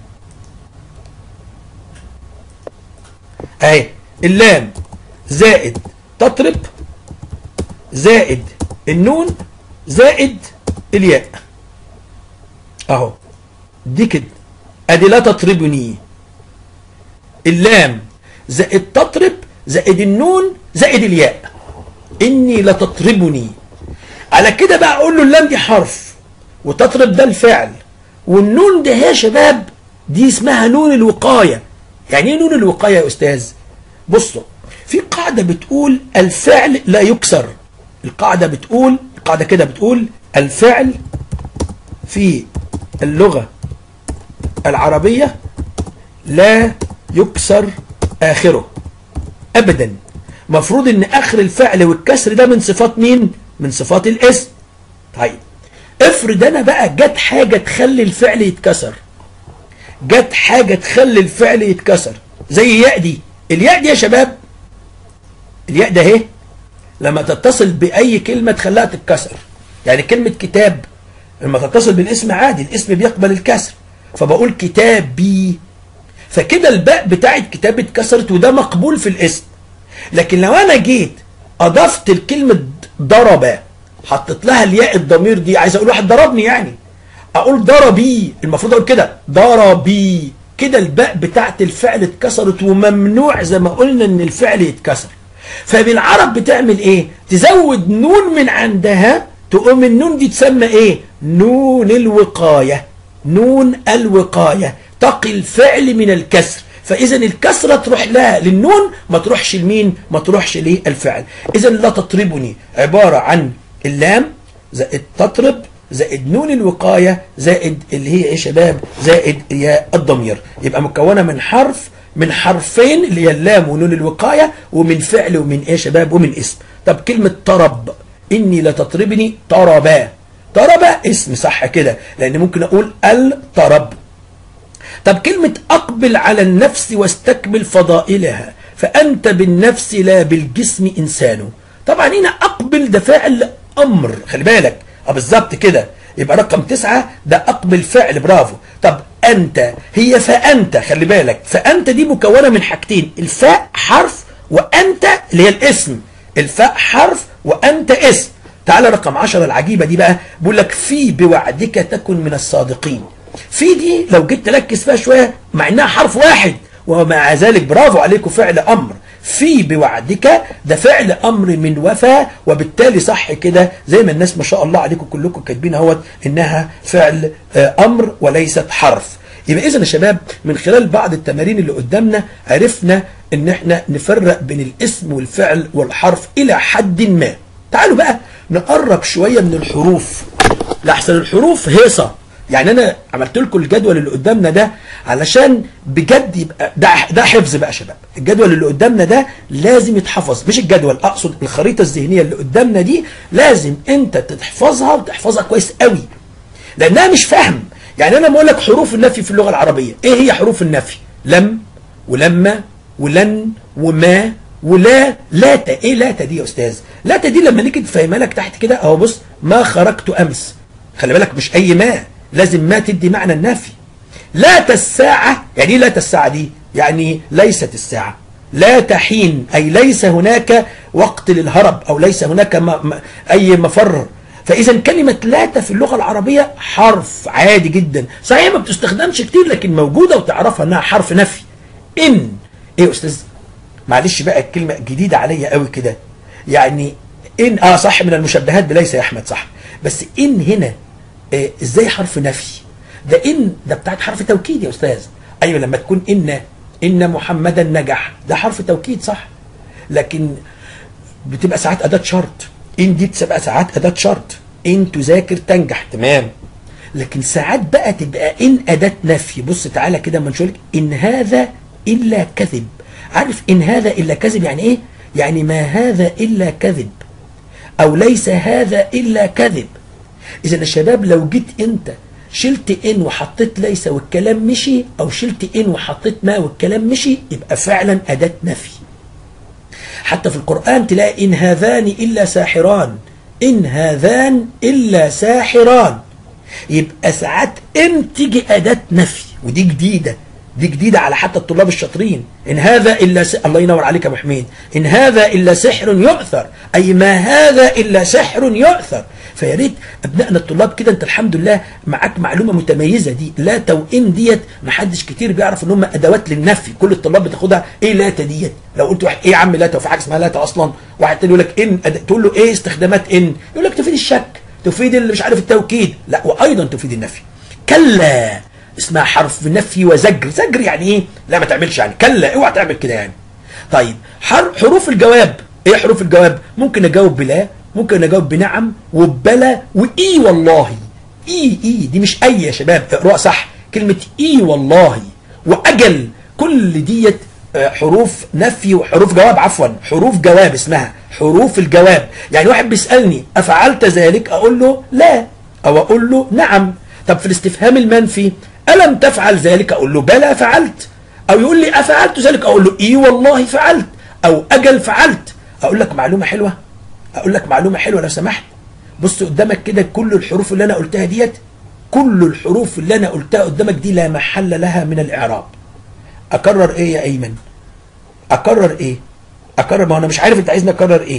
اهي اللام زائد تطرب زائد النون زائد الياء اهو دي كده ادي لا تطربني اللام زائد تطرب زائد النون زائد الياء اني لتطربني على كده بقى اقول له اللام دي حرف وتطرب ده الفعل والنون ده يا شباب دي اسمها نون الوقايه يعني ايه نون الوقايه يا استاذ بصوا في قاعده بتقول الفعل لا يكسر القاعده بتقول القاعده كده بتقول الفعل في اللغه العربيه لا يكسر اخره ابدا مفروض ان اخر الفعل والكسر ده من صفات مين من صفات الاسم طيب افرض انا بقى جت حاجه تخلي الفعل يتكسر جت حاجه تخلي الفعل يتكسر زي ياء دي الياء دي يا شباب الياء ده اهي لما تتصل باي كلمه تخليها تتكسر يعني كلمه كتاب لما تتصل بالاسم عادي الاسم بيقبل الكسر فبقول كتابي فكده الباء بتاعت كتاب اتكسرت وده مقبول في الاسم لكن لو انا جيت اضفت الكلمه ضرب حطيت لها الياء الضمير دي عايز اقول واحد ضربني يعني اقول ضربي المفروض اقول كده ضربي كده الباء بتاعت الفعل اتكسرت وممنوع زي ما قلنا ان الفعل يتكسر فبالعرب بتعمل ايه تزود نون من عندها تقوم النون دي تسمى ايه نون الوقاية نون الوقاية تقي الفعل من الكسر فاذا الكسرة تروح لها للنون ما تروحش لمين ما تروحش للفعل اذا لا تطربني عبارة عن اللام زائد تطرب زائد نون الوقاية زائد اللي هي ايه يا شباب زائد ياء الضمير يبقى مكونة من حرف من حرفين اللي هي اللام ونون الوقاية ومن فعل ومن ايه يا شباب ومن اسم طب كلمة طرب اني لتطربني طربا طربا اسم صح كده لان ممكن اقول الطرب طب كلمة أقبل على النفس واستكمل فضائلها فأنت بالنفس لا بالجسم إنسان طبعا هنا أقبل ده فعل أمر خلي بالك اه بالظبط كده يبقى رقم تسعة ده أقبل فعل برافو طب أنت هي فأنت خلي بالك فأنت دي مكونة من حاجتين الفاء حرف وأنت اللي هي الاسم الفاء حرف وأنت اسم تعالى رقم عشرة العجيبة دي بقى بيقول لك في بوعدك تكن من الصادقين في دي لو جيت تركز فيها شوية مع انها حرف واحد ومع ذلك برافو عليكم فعل امر في بوعدك ده فعل امر من وفى وبالتالي صح كده زي ما الناس ما شاء الله عليكم كلكم كاتبين اهوت انها فعل آه، امر وليست حرف يبقى اذا يا شباب من خلال بعض التمارين اللي قدامنا عرفنا ان احنا نفرق بين الاسم والفعل والحرف الى حد ما تعالوا بقى نقرب شوية من الحروف لحسن الحروف هيصة يعني انا عملت لكم الجدول اللي قدامنا ده علشان بجد يبقى ده ده حفظ بقى يا شباب الجدول اللي قدامنا ده لازم يتحفظ مش الجدول اقصد الخريطه الذهنيه اللي قدامنا دي لازم انت تحفظها وتحفظها كويس قوي لانها مش فاهم يعني انا بقول لك حروف النفي في اللغه العربيه ايه هي حروف النفي لم ولما ولن وما ولا لاتا ايه لاتا دي يا استاذ لاتا دي لما نيجي تفهمها لك تحت كده اهو بص ما خرجت امس خلي بالك مش اي ما لازم ما تدي معنى النفي لات الساعة يعني ايه لات الساعة دي يعني ليست الساعة لا تحين أي ليس هناك وقت للهرب أو ليس هناك م... م... أي مفر فإذا كلمة لات في اللغة العربية حرف عادي جدا صحيح ما بتستخدمش كتير لكن موجودة وتعرفها أنها حرف نفي إن إيه يا أستاذ معلش بقى الكلمة جديدة عليا قوي كده يعني إن آه صح من المشبهات بليس يا أحمد صح بس إن هنا آه إزاي حرف نفي ده إن ده بتاعت حرف توكيد يا أستاذ أيوة لما تكون إن إن محمدا نجح ده حرف توكيد صح لكن بتبقى ساعات أداة شرط إن دي بتبقى ساعات أداة شرط إن تذاكر تنجح تمام لكن ساعات بقى تبقى إن أداة نفي بص تعالى كده اما نشوف لك إن هذا إلا كذب عارف إن هذا إلا كذب يعني إيه؟ يعني ما هذا إلا كذب أو ليس هذا إلا كذب إذا الشباب لو جيت أنت شلت إن وحطيت ليس والكلام مشي أو شلت إن وحطيت ما والكلام مشي يبقى فعلا أداة نفي حتى في القرآن تلاقي إن هذان إلا ساحران إن هذان إلا ساحران يبقى ساعات إن تيجي أداة نفي ودي جديدة دي جديدة على حتى الطلاب الشاطرين إن هذا إلا س... الله ينور عليك يا أبو حميد إن هذا إلا سحر يؤثر أي ما هذا إلا سحر يؤثر فيا ريت ابنائنا الطلاب كده انت الحمد لله معاك معلومه متميزه دي لا توئن ديت ما حدش كتير بيعرف ان هم ادوات للنفي كل الطلاب بتاخدها ايه لاتا ديت لو قلت واحد ايه يا عم لاتا وفي حاجه اسمها لاتا اصلا واحد تاني يقول لك ان أد... تقول له ايه استخدامات ان يقول لك تفيد الشك تفيد اللي مش عارف التوكيد لا وايضا تفيد النفي كلا اسمها حرف نفي وزجر زجر يعني ايه لا ما تعملش يعني كلا اوعى تعمل كده يعني طيب حروف الجواب ايه حروف الجواب ممكن اجاوب بلا ممكن اجاوب بنعم وبلا واي والله اي اي دي مش اي يا شباب اقراها صح كلمه اي والله واجل كل ديت حروف نفي وحروف جواب عفوا حروف جواب اسمها حروف الجواب يعني واحد بيسالني افعلت ذلك اقول له لا او اقول له نعم طب في الاستفهام المنفي ألم تفعل ذلك أقول له بلى فعلت أو يقول لي أفعلت ذلك أقول له إيه والله فعلت أو أجل فعلت أقول لك معلومة حلوة أقول لك معلومة حلوة لو سمحت بص قدامك كده كل الحروف اللي أنا قلتها ديت كل الحروف اللي أنا قلتها قدامك دي لا محل لها من الإعراب أكرر إيه يا أيمن أكرر إيه أكرر ما أنا مش عارف أنت عايزني أكرر إيه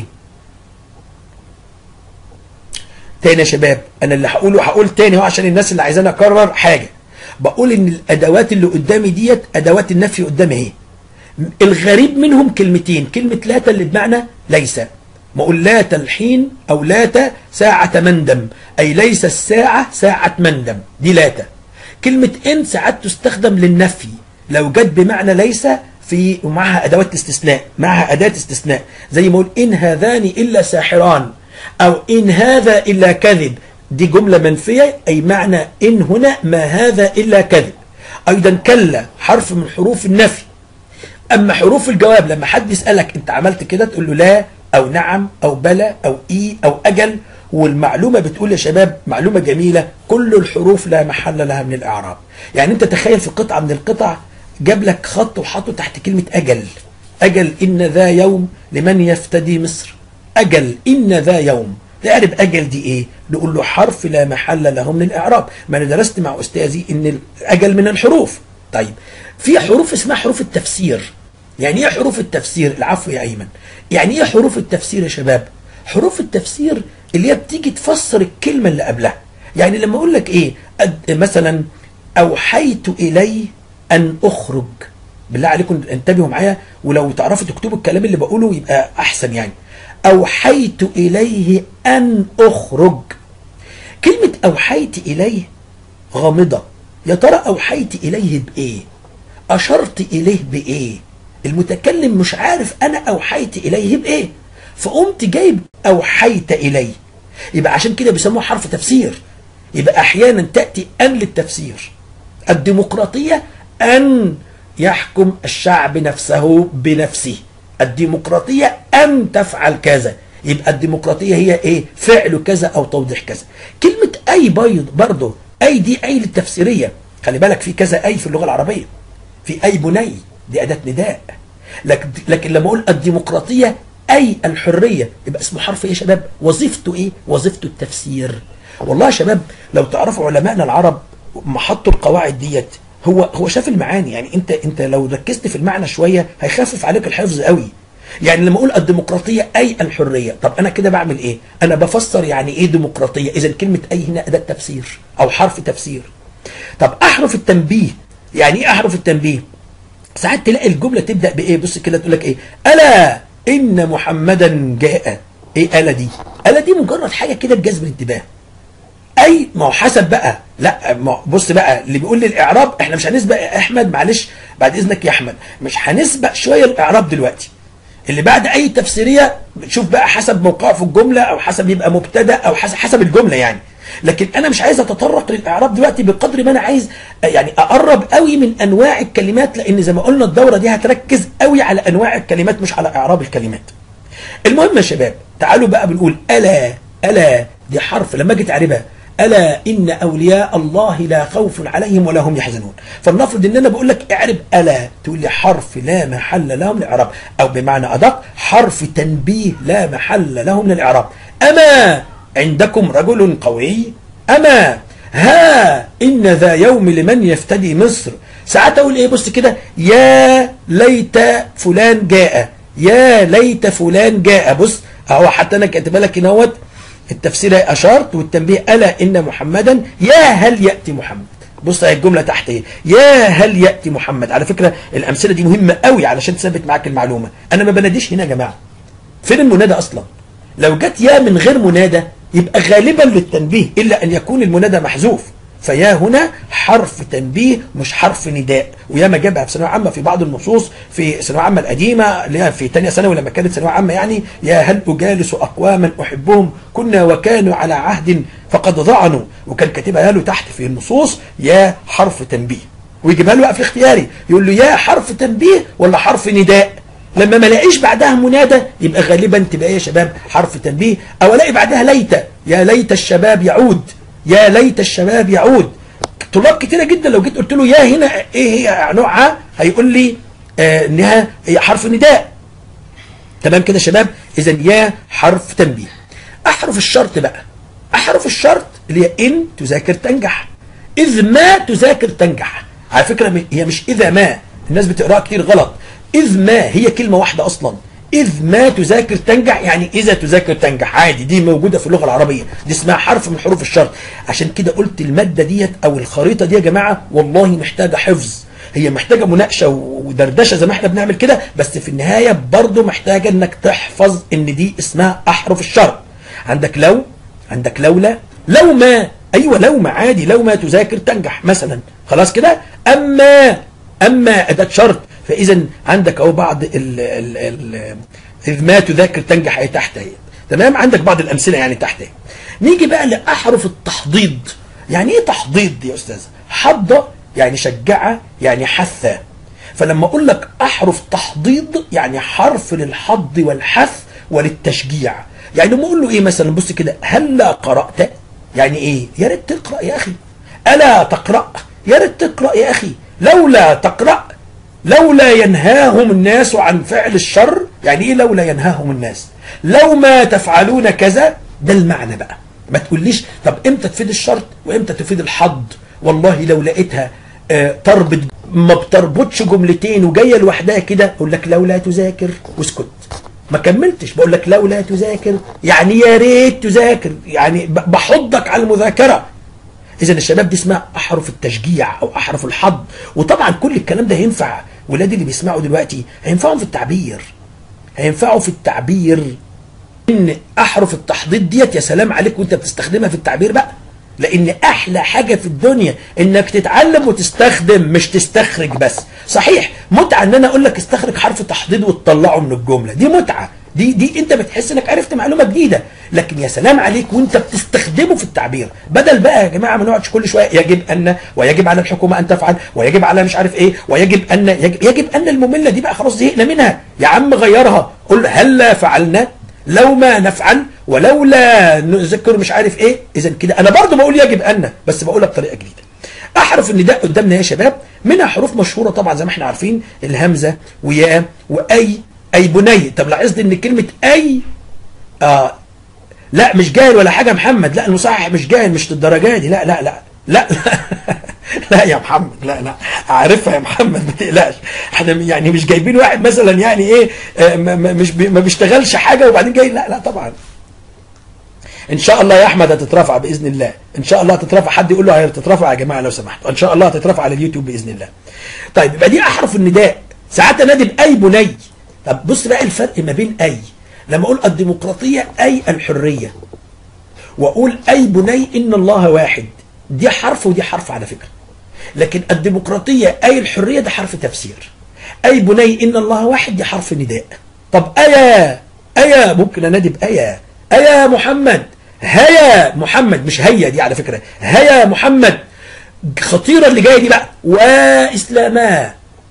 تاني يا شباب أنا اللي هقوله هقول تاني هو عشان الناس اللي عايزاني أكرر حاجة بقول ان الادوات اللي قدامي ديت ادوات النفي قدامي اهي الغريب منهم كلمتين كلمة لاتا اللي بمعنى ليس ما اقول لات الحين او لات ساعة مندم اي ليس الساعة ساعة مندم دي لات كلمة ان ساعات تستخدم للنفي لو جت بمعنى ليس في ومعها ادوات استثناء معها اداة استثناء زي ما اقول ان هذان الا ساحران او ان هذا الا كذب دي جملة منفية اي معنى ان هنا ما هذا الا كذب ايضا كلا حرف من حروف النفي اما حروف الجواب لما حد يسالك انت عملت كده تقول له لا او نعم او بلى او اي او اجل والمعلومه بتقول يا شباب معلومه جميله كل الحروف لا محل لها من الاعراب يعني انت تخيل في قطعه من القطع جاب لك خط وحطه تحت كلمه اجل اجل ان ذا يوم لمن يفتدي مصر اجل ان ذا يوم تعرف اجل دي ايه نقول له حرف لا محل له من الاعراب ما انا درست مع استاذي ان الاجل من الحروف طيب في حروف اسمها حروف التفسير يعني ايه حروف التفسير العفو يا ايمن يعني ايه حروف التفسير يا شباب حروف التفسير اللي هي بتيجي تفسر الكلمه اللي قبلها يعني لما اقول لك ايه أد مثلا اوحيت الي ان اخرج بالله عليكم انتبهوا معايا ولو تعرفوا تكتبوا الكلام اللي بقوله يبقى احسن يعني اوحيت اليه ان اخرج كلمه اوحيت اليه غامضه يا ترى اوحيت اليه بايه اشرت اليه بايه المتكلم مش عارف انا اوحيت اليه بايه فقمت جايب اوحيت اليه يبقى عشان كده بيسموه حرف تفسير يبقى احيانا تاتي ان للتفسير الديمقراطيه ان يحكم الشعب نفسه بنفسه الديمقراطيه ان تفعل كذا يبقى الديمقراطيه هي ايه فعل كذا او توضيح كذا كلمه اي بيض برضه اي دي اي للتفسيريه خلي بالك في كذا اي في اللغه العربيه في اي بني دي اداه نداء لكن لكن لما اقول الديمقراطيه اي الحريه يبقى اسمه حرف ايه يا شباب وظيفته ايه وظيفته التفسير والله يا شباب لو تعرفوا علمائنا العرب ما حطوا القواعد ديت هو هو شاف المعاني يعني انت انت لو ركزت في المعنى شويه هيخفف عليك الحفظ قوي يعني لما اقول الديمقراطيه اي الحريه طب انا كده بعمل ايه انا بفسر يعني ايه ديمقراطيه اذا كلمه اي هنا اداه تفسير او حرف تفسير طب احرف التنبيه يعني ايه احرف التنبيه ساعات تلاقي الجمله تبدا بايه بص كده تقول لك ايه الا ان محمدا جاء ايه الا دي الا دي مجرد حاجه كده بجذب الانتباه اي ما هو حسب بقى لا ما هو بص بقى اللي بيقول لي الاعراب احنا مش هنسبق يا احمد معلش بعد اذنك يا احمد مش هنسبق شويه الاعراب دلوقتي اللي بعد اي تفسيريه شوف بقى حسب موقعه في الجمله او حسب يبقى مبتدا او حسب حسب الجمله يعني لكن انا مش عايز اتطرق للاعراب دلوقتي بقدر ما انا عايز يعني اقرب قوي من انواع الكلمات لان زي ما قلنا الدوره دي هتركز قوي على انواع الكلمات مش على اعراب الكلمات المهم يا شباب تعالوا بقى بنقول الا الا دي حرف لما اجي تعربها الا ان اولياء الله لا خوف عليهم ولا هم يحزنون فلنفرض ان انا بقول لك اعرب الا تقول لي حرف لا محل له من الاعراب او بمعنى ادق حرف تنبيه لا محل له من الاعراب اما عندكم رجل قوي اما ها ان ذا يوم لمن يفتدي مصر ساعات اقول ايه بص كده يا ليت فلان جاء يا ليت فلان جاء بص اهو حتى انا كاتبها لك هنا التفسير اشرت والتنبيه الا ان محمدا يا هل ياتي محمد بص اهي الجمله تحت ايه يا هل ياتي محمد على فكره الامثله دي مهمه قوي علشان تثبت معاك المعلومه انا ما بناديش هنا يا جماعه فين المنادى اصلا لو جت يا من غير منادى يبقى غالبا للتنبيه الا ان يكون المنادى محذوف فيا هنا حرف تنبيه مش حرف نداء وياما جابها في ثانويه عامه في بعض النصوص في الثانويه العامه القديمه اللي هي في ثانيه ثانوي لما كانت ثانويه عامه يعني يا هل اجالس اقواما احبهم كنا وكانوا على عهد فقد ضعنوا وكان كاتبها له تحت في النصوص يا حرف تنبيه ويجيبها له بقى في اختياري يقول له يا حرف تنبيه ولا حرف نداء لما ما الاقيش بعدها منادى يبقى غالبا تبقى يا شباب حرف تنبيه او الاقي بعدها ليت يا ليت الشباب يعود يا ليت الشباب يعود طلاب كتيره جدا لو جيت قلت له يا هنا ايه هي نوعها هيقول لي آه انها هي حرف نداء تمام كده يا شباب اذا يا حرف تنبيه احرف الشرط بقى احرف الشرط اللي هي ان تذاكر تنجح اذ ما تذاكر تنجح على فكره هي مش اذا ما الناس بتقراها كتير غلط إذ ما هي كلمة واحدة أصلا إذ ما تذاكر تنجح يعني إذا تذاكر تنجح عادي دي موجودة في اللغة العربية دي اسمها حرف من حروف الشرط عشان كده قلت المادة ديت أو الخريطة دي يا جماعة والله محتاجة حفظ هي محتاجه مناقشه ودردشه زي ما احنا بنعمل كده بس في النهايه برضه محتاجه انك تحفظ ان دي اسمها احرف الشرط عندك لو عندك لولا لو ما ايوه لو ما عادي لو ما تذاكر تنجح مثلا خلاص كده اما اما اداه شرط فاذا عندك اهو بعض ال ال ال إذ ما تذاكر تنجح اي تحت اهي تمام عندك بعض الامثله يعني تحت اهي نيجي بقى لاحرف التحضيض يعني ايه تحضيض يا استاذ حض يعني شجع يعني حث فلما اقول لك احرف تحضيض يعني حرف للحض والحث وللتشجيع يعني لما اقول له ايه مثلا بص كده هلا قرات يعني ايه يا ريت تقرا يا اخي الا تقرا يا ريت تقرا يا اخي لولا تقرا لولا ينهاهم الناس عن فعل الشر يعني ايه لولا ينهاهم الناس لو ما تفعلون كذا ده المعنى بقى ما تقوليش طب امتى تفيد الشرط وامتى تفيد الحض والله لو لقيتها آه تربط ما بتربطش جملتين وجايه لوحدها كده اقول لك لولا تذاكر واسكت ما كملتش بقول لك لولا تذاكر يعني يا ريت تذاكر يعني بحضك على المذاكره اذا الشباب دي اسمها احرف التشجيع او احرف الحض وطبعا كل الكلام ده هينفع ولادي اللي بيسمعوا دلوقتي هينفعهم في التعبير هينفعوا في التعبير ان احرف التحضيض ديت يا سلام عليك وانت بتستخدمها في التعبير بقى لان احلى حاجه في الدنيا انك تتعلم وتستخدم مش تستخرج بس صحيح متعه ان انا اقول لك استخرج حرف تحضيض وتطلعه من الجمله دي متعه دي دي انت بتحس انك عرفت معلومه جديده لكن يا سلام عليك وانت بتستخدمه في التعبير بدل بقى يا جماعه ما نقعدش كل شويه يجب ان ويجب على الحكومه ان تفعل ويجب على مش عارف ايه ويجب ان يجب, يجب ان الممله دي بقى خلاص زهقنا منها يا عم غيرها قل هلا فعلنا لو ما نفعل ولولا نذكر مش عارف ايه اذا كده انا برضه بقول يجب ان بس بقولها بطريقه جديده احرف النداء قدامنا يا شباب منها حروف مشهوره طبعا زي ما احنا عارفين الهمزه ويا واي اي بني طب لاحظت ان كلمه اي آه لا مش جاهل ولا حاجه محمد لا المصحح مش جاهل مش للدرجه دي لا لا لا لا لا يا محمد لا لا عارفها يا محمد ما تقلقش احنا يعني مش جايبين واحد مثلا يعني ايه آه مش بي ما بيشتغلش حاجه وبعدين جاي لا لا طبعا ان شاء الله يا احمد هتترفع باذن الله ان شاء الله هتترفع حد يقول له هتترفع يا جماعه لو سمحتوا ان شاء الله هتترفع على اليوتيوب باذن الله طيب يبقى دي احرف النداء ساعات انادي باي بني طب بص بقى الفرق ما بين اي لما اقول الديمقراطيه اي الحريه واقول اي بني ان الله واحد دي حرف ودي حرف على فكره لكن الديمقراطيه اي الحريه ده حرف تفسير اي بني ان الله واحد دي حرف نداء طب ايا ايا ممكن انادي بايا ايا محمد هيا محمد مش هيا دي على فكره هيا محمد خطيره اللي جايه دي بقى واسلاما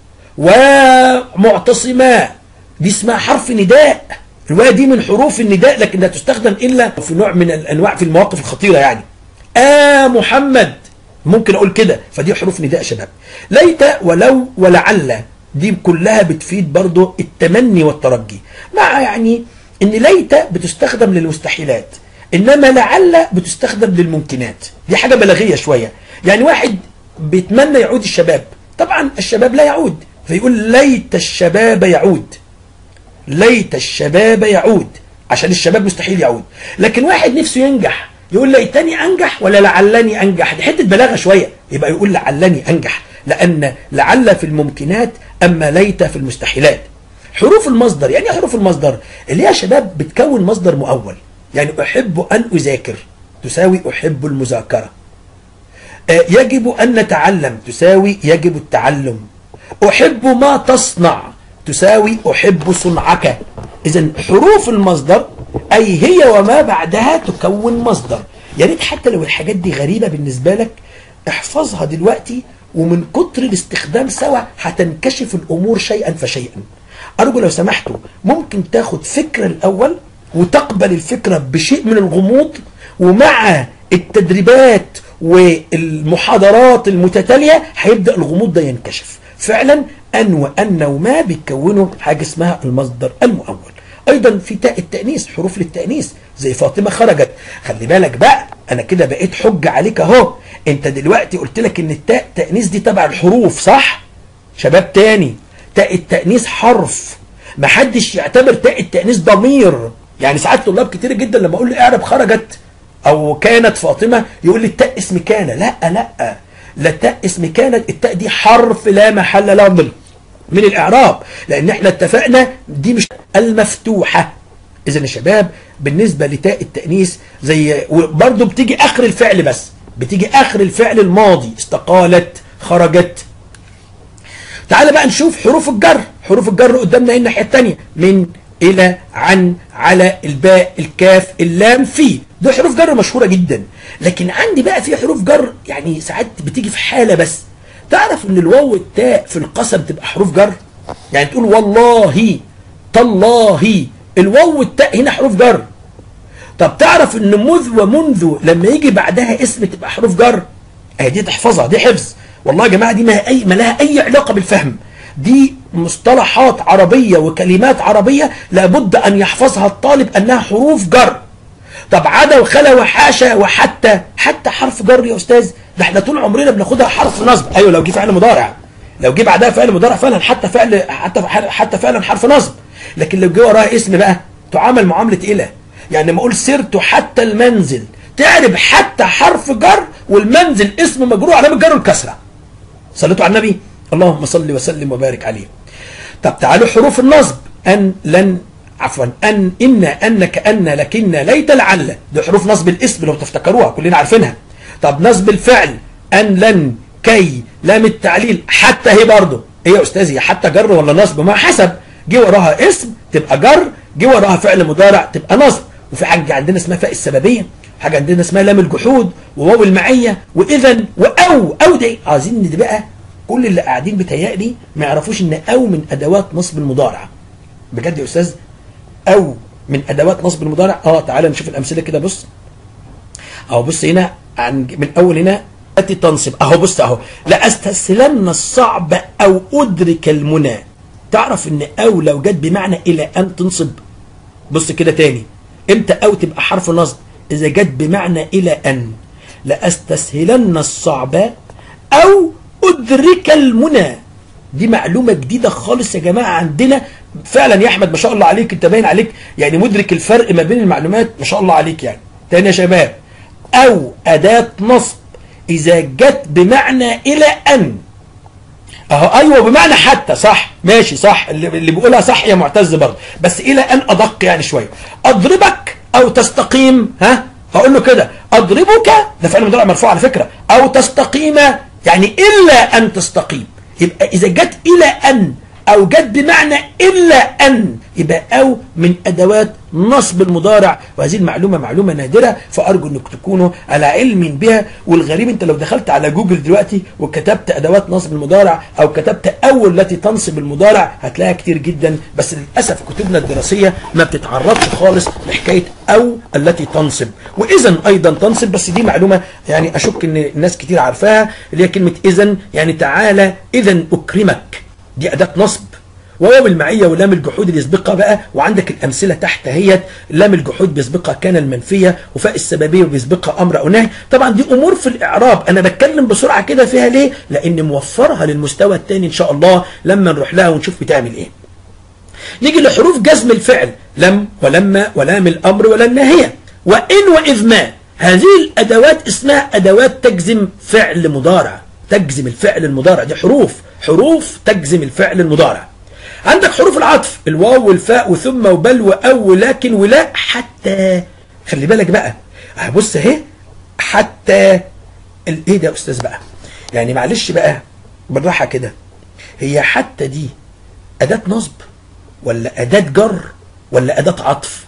ومعتصما دي اسمها حرف نداء الواو دي من حروف النداء لكن لا تستخدم الا في نوع من الانواع في المواقف الخطيره يعني آ محمد ممكن اقول كده فدي حروف نداء شباب ليت ولو ولعل دي كلها بتفيد برضو التمني والترجي مع يعني ان ليت بتستخدم للمستحيلات انما لعل بتستخدم للممكنات دي حاجه بلاغيه شويه يعني واحد بيتمنى يعود الشباب طبعا الشباب لا يعود فيقول ليت الشباب يعود ليت الشباب يعود عشان الشباب مستحيل يعود لكن واحد نفسه ينجح يقول ليتني انجح ولا لعلني انجح دي حته بلاغه شويه يبقى يقول لعلني انجح لان لعل في الممكنات اما ليت في المستحيلات حروف المصدر يعني ايه حروف المصدر اللي هي يا شباب بتكون مصدر مؤول يعني احب ان اذاكر تساوي احب المذاكره يجب ان نتعلم تساوي يجب التعلم احب ما تصنع تساوي احب صنعك اذا حروف المصدر اي هي وما بعدها تكون مصدر يا ريت حتى لو الحاجات دي غريبه بالنسبه لك احفظها دلوقتي ومن كتر الاستخدام سوا هتنكشف الامور شيئا فشيئا ارجو لو سمحتوا ممكن تاخد فكره الاول وتقبل الفكره بشيء من الغموض ومع التدريبات والمحاضرات المتتاليه هيبدا الغموض ده ينكشف فعلا ان وان وما بيتكونوا حاجه اسمها المصدر المؤول ايضا في تاء التانيث حروف للتانيث زي فاطمه خرجت خلي بالك بقى انا كده بقيت حجه عليك اهو انت دلوقتي قلت لك ان التاء تانيث دي تبع الحروف صح شباب تاني تاء التانيث حرف ما حدش يعتبر تاء التانيث ضمير يعني ساعات طلاب كتير جدا لما اقول له اعرب خرجت او كانت فاطمه يقول لي التاء اسم كان لا لا لا تاء اسم كانت التاء دي حرف لا محل له من من الاعراب لان احنا اتفقنا دي مش المفتوحه اذا يا شباب بالنسبه لتاء التانيث زي برضه بتيجي اخر الفعل بس بتيجي اخر الفعل الماضي استقالت خرجت تعال بقى نشوف حروف الجر حروف الجر قدامنا ايه الناحيه الثانيه من الى عن على الباء الكاف اللام في دي حروف جر مشهوره جدا لكن عندي بقى في حروف جر يعني ساعات بتيجي في حاله بس تعرف ان الواو والتاء في القسم تبقى حروف جر يعني تقول والله تالله الواو والتاء هنا حروف جر طب تعرف ان مذ ومنذ لما يجي بعدها اسم تبقى حروف جر اهي دي تحفظها دي حفظ والله يا جماعه دي ما اي ما لها اي علاقه بالفهم دي مصطلحات عربيه وكلمات عربيه لابد ان يحفظها الطالب انها حروف جر طب عدا وخلا وحاشا وحتى حتى حرف جر يا استاذ ده احنا طول عمرنا بناخدها حرف نصب ايوه لو جه فعل مضارع لو جه بعدها فعل مضارع فعلا حتى فعل حتى حتى فعلا حرف نصب لكن لو جه وراها اسم بقى تعامل معامله اله يعني لما اقول سرت حتى المنزل تعرف حتى حرف جر والمنزل اسم مجرور علامه جر الكسره صليتوا على النبي اللهم صل وسلم وبارك عليه طب تعالوا حروف النصب ان لن عفوا ان ان ان كان لكن ليت لعل دي حروف نصب الاسم لو تفتكروها كلنا عارفينها طب نصب الفعل ان لن كي لام التعليل حتى هي برضه ايه يا استاذي حتى جر ولا نصب ما حسب جه وراها اسم تبقى جر جه وراها فعل مضارع تبقى نصب وفي حاجه عندنا اسمها فاء السببيه حاجه عندنا اسمها لام الجحود وواو المعيه واذا واو او دي عايزين دي بقى كل اللي قاعدين بتهيألي ما يعرفوش ان او من ادوات نصب المضارع بجد يا استاذ او من ادوات نصب المضارع اه تعالى نشوف الامثله كده بص اهو بص هنا عن من اول هنا التي تنصب اهو بص اهو لاستسلمن الصعب او ادرك المنى تعرف ان او لو جت بمعنى الى ان تنصب بص كده تاني امتى او تبقى حرف نصب اذا جت بمعنى الى ان لاستسهلن الصعب او ادرك المنى دي معلومه جديده خالص يا جماعه عندنا فعلا يا احمد ما شاء الله عليك انت باين عليك يعني مدرك الفرق ما بين المعلومات ما شاء الله عليك يعني تاني يا شباب او اداه نصب اذا جت بمعنى الى ان اهو ايوه بمعنى حتى صح ماشي صح اللي, اللي بيقولها صح يا معتز برضه بس الى ان ادق يعني شويه اضربك او تستقيم ها هقول له كده اضربك ده فعل مضارع مرفوع على فكره او تستقيم يعني الا ان تستقيم يبقى اذا جت الى ان او جت بمعنى الا ان يبقى او من ادوات نصب المضارع وهذه المعلومه معلومه نادره فارجو انك تكونوا على علم بها والغريب انت لو دخلت على جوجل دلوقتي وكتبت ادوات نصب المضارع او كتبت او التي تنصب المضارع هتلاقيها كتير جدا بس للاسف كتبنا الدراسيه ما بتتعرضش خالص لحكايه او التي تنصب واذا ايضا تنصب بس دي معلومه يعني اشك ان الناس كتير عارفاها اللي هي كلمه اذا يعني تعالى اذا اكرمك دي اداه نصب وواو المعية ولام الجحود اللي يسبقها بقى وعندك الأمثلة تحت هي لام الجحود بيسبقها كان المنفية وفاء السببية وبيسبقها أمر أو نهي طبعا دي أمور في الإعراب أنا بتكلم بسرعة كده فيها ليه لأن موفرها للمستوى الثاني إن شاء الله لما نروح لها ونشوف بتعمل إيه نيجي لحروف جزم الفعل لم ولما ولام الأمر ولا الناهية وإن وإذ ما هذه الأدوات اسمها أدوات تجزم فعل مضارع تجزم الفعل المضارع دي حروف حروف تجزم الفعل المضارع عندك حروف العطف الواو والفاء وثم وبل واو ولكن ولا حتى خلي بالك بقى بص اهي حتى ايه ده يا استاذ بقى يعني معلش بقى بالراحه كده هي حتى دي اداه نصب ولا اداه جر ولا اداه عطف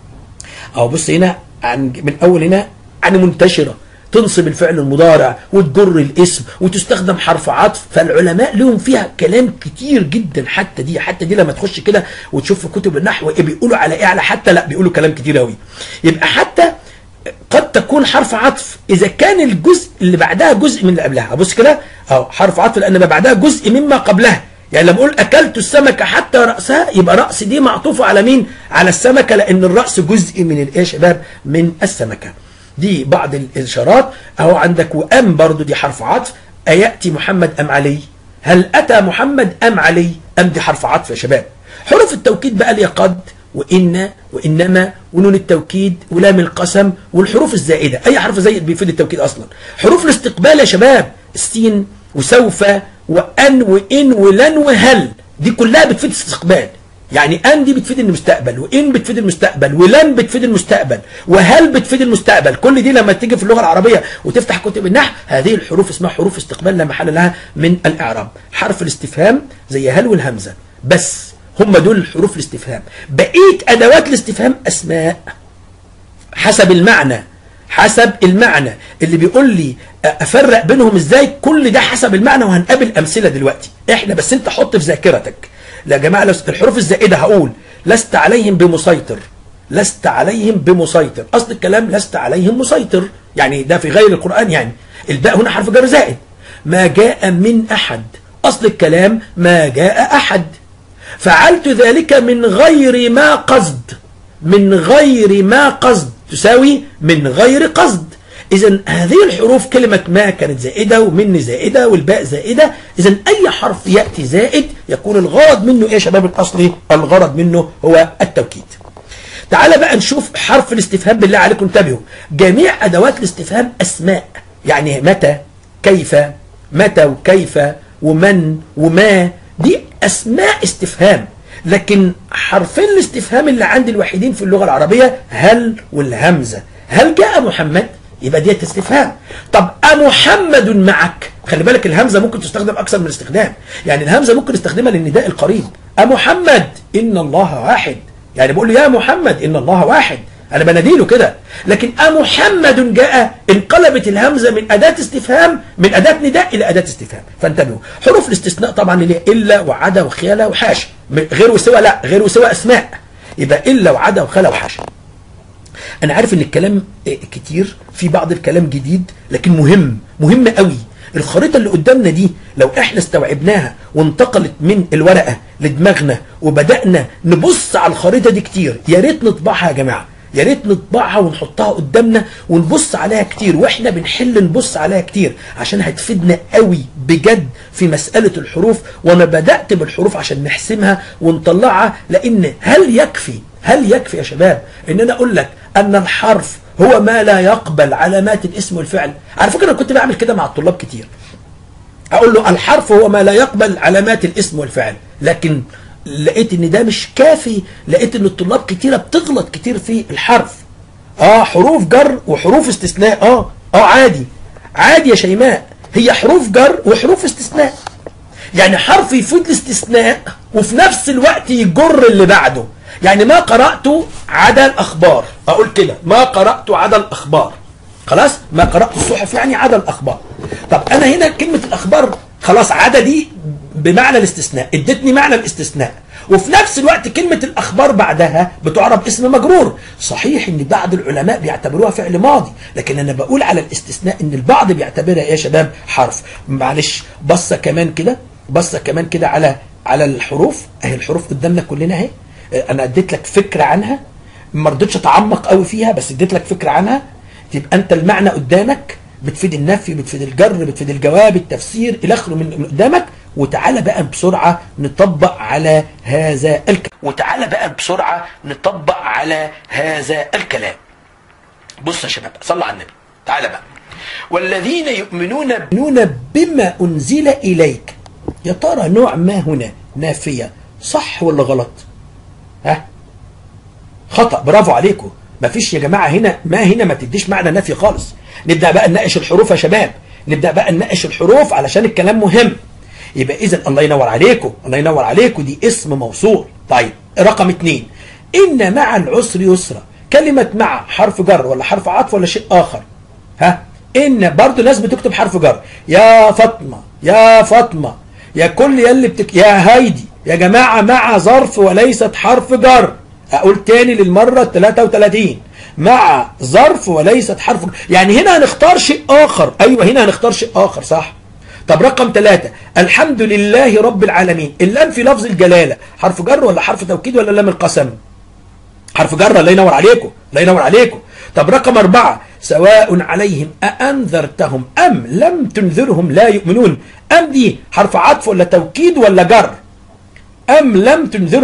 اهو بص هنا عن من اول هنا عن منتشره تنصب الفعل المضارع وتجر الاسم وتستخدم حرف عطف فالعلماء لهم فيها كلام كتير جدا حتى دي حتى دي لما تخش كده وتشوف في كتب النحو ايه بيقولوا على ايه على حتى لا بيقولوا كلام كتير قوي يبقى حتى قد تكون حرف عطف اذا كان الجزء اللي بعدها جزء من اللي قبلها بص كده اهو حرف عطف لان ما بعدها جزء مما قبلها يعني لما اقول اكلت السمكه حتى راسها يبقى راس دي معطوفه على مين على السمكه لان الراس جزء من الايه يا شباب من السمكه دي بعض الإشارات أهو عندك وأم برضو دي حرف عطف أيأتي محمد أم علي هل أتى محمد أم علي أم دي حرف عطف يا شباب حروف التوكيد بقى لي قد وإن وإنما ونون التوكيد ولام القسم والحروف الزائدة أي حرف زائد بيفيد التوكيد أصلا حروف الاستقبال يا شباب السين وسوف وان وان ولن وهل دي كلها بتفيد استقبال يعني ان دي بتفيد المستقبل وان بتفيد المستقبل ولن بتفيد المستقبل وهل بتفيد المستقبل كل دي لما تيجي في اللغه العربيه وتفتح كتب النحو هذه الحروف اسمها حروف استقبال لا محل لها من الاعراب حرف الاستفهام زي هل والهمزه بس هم دول حروف الاستفهام بقيه ادوات الاستفهام اسماء حسب المعنى حسب المعنى اللي بيقول لي افرق بينهم ازاي كل ده حسب المعنى وهنقابل امثله دلوقتي احنا بس انت حط في ذاكرتك يا جماعه لو الحروف الزائده هقول لست عليهم بمسيطر لست عليهم بمسيطر اصل الكلام لست عليهم مسيطر يعني ده في غير القران يعني الباء هنا حرف جر زائد ما جاء من احد اصل الكلام ما جاء احد فعلت ذلك من غير ما قصد من غير ما قصد تساوي من غير قصد إذا هذه الحروف كلمة ما كانت زائدة ومن زائدة والباء زائدة إذا أي حرف يأتي زائد يكون الغرض منه إيه يا شباب الأصلي الغرض منه هو التوكيد تعال بقى نشوف حرف الاستفهام بالله عليكم انتبهوا جميع أدوات الاستفهام أسماء يعني متى كيف متى وكيف ومن وما دي أسماء استفهام لكن حرفين الاستفهام اللي عندي الوحيدين في اللغة العربية هل والهمزة هل جاء محمد يبقى دي استفهام طب أمحمد معك خلي بالك الهمزة ممكن تستخدم أكثر من استخدام يعني الهمزة ممكن نستخدمها للنداء القريب أمحمد إن الله واحد يعني بقول له يا محمد إن الله واحد أنا بناديله كده لكن أمحمد جاء انقلبت الهمزة من أداة استفهام من أداة نداء إلى أداة استفهام فانتبهوا حروف الاستثناء طبعا اللي هي إلا وعدا وخيالة وحاشا غير وسوى لا غير وسوى أسماء يبقى إلا وعدا وخلا وحاشا أنا عارف إن الكلام كتير في بعض الكلام جديد لكن مهم مهم قوي الخريطة اللي قدامنا دي لو احنا استوعبناها وانتقلت من الورقة لدماغنا وبدأنا نبص على الخريطة دي كتير يا ريت نطبعها يا جماعة يا ريت نطبعها ونحطها قدامنا ونبص عليها كتير واحنا بنحل نبص عليها كتير عشان هتفيدنا قوي بجد في مسألة الحروف وانا بدأت بالحروف عشان نحسمها ونطلعها لان هل يكفي هل يكفي يا شباب ان انا اقول لك ان الحرف هو ما لا يقبل علامات الاسم والفعل على فكرة انا كنت بعمل كده مع الطلاب كتير اقول له الحرف هو ما لا يقبل علامات الاسم والفعل لكن لقيت ان ده مش كافي لقيت ان الطلاب كتيرة بتغلط كتير في الحرف اه حروف جر وحروف استثناء اه اه عادي عادي يا شيماء هي حروف جر وحروف استثناء يعني حرف يفيد الاستثناء وفي نفس الوقت يجر اللي بعده يعني ما قرأت عدا الأخبار أقول كده ما قرأت عدا الأخبار خلاص ما قرأت الصحف يعني عدا الأخبار طب أنا هنا كلمة الأخبار خلاص عدا دي بمعنى الاستثناء ادتني معنى الاستثناء وفي نفس الوقت كلمة الأخبار بعدها بتعرب اسم مجرور صحيح ان بعض العلماء بيعتبروها فعل ماضي لكن انا بقول على الاستثناء ان البعض بيعتبرها يا شباب حرف معلش بصة كمان كده بصة كمان كده على على الحروف اهي الحروف قدامنا كلنا اهي انا اديت لك فكرة عنها ما رضيتش اتعمق قوي فيها بس اديت لك فكرة عنها تبقى انت المعنى قدامك بتفيد النفي بتفيد الجر بتفيد الجواب التفسير الى اخره من قدامك وتعالى بقى بسرعة نطبق على هذا الكلام وتعالى بقى بسرعة نطبق على هذا الكلام بص يا شباب صلى على النبي تعالى بقى والذين يؤمنون يؤمنون بما أنزل إليك يا ترى نوع ما هنا نافية صح ولا غلط ها خطأ برافو عليكم مفيش يا جماعة هنا ما هنا ما تديش معنى نفي خالص نبدأ بقى نناقش الحروف يا شباب نبدأ بقى نناقش الحروف علشان الكلام مهم يبقى اذا الله ينور عليكم الله ينور عليكم دي اسم موصول طيب رقم اتنين ان مع العسر يسرا كلمة مع حرف جر ولا حرف عطف ولا شيء اخر ها ان برضو ناس بتكتب حرف جر يا فاطمة يا فاطمة يا كل يلي بتك... يا هايدي يا جماعة مع ظرف وليست حرف جر اقول تاني للمرة 33 مع ظرف وليست حرف جر. يعني هنا هنختار شيء اخر ايوه هنا هنختار شيء اخر صح طب رقم ثلاثة الحمد لله رب العالمين اللام في لفظ الجلالة حرف جر ولا حرف توكيد ولا لام القسم حرف جر الله ينور عليكم الله ينور عليكم طب رقم أربعة سواء عليهم أأنذرتهم أم لم تنذرهم لا يؤمنون أم دي حرف عطف ولا توكيد ولا جر أم لم تنذرهم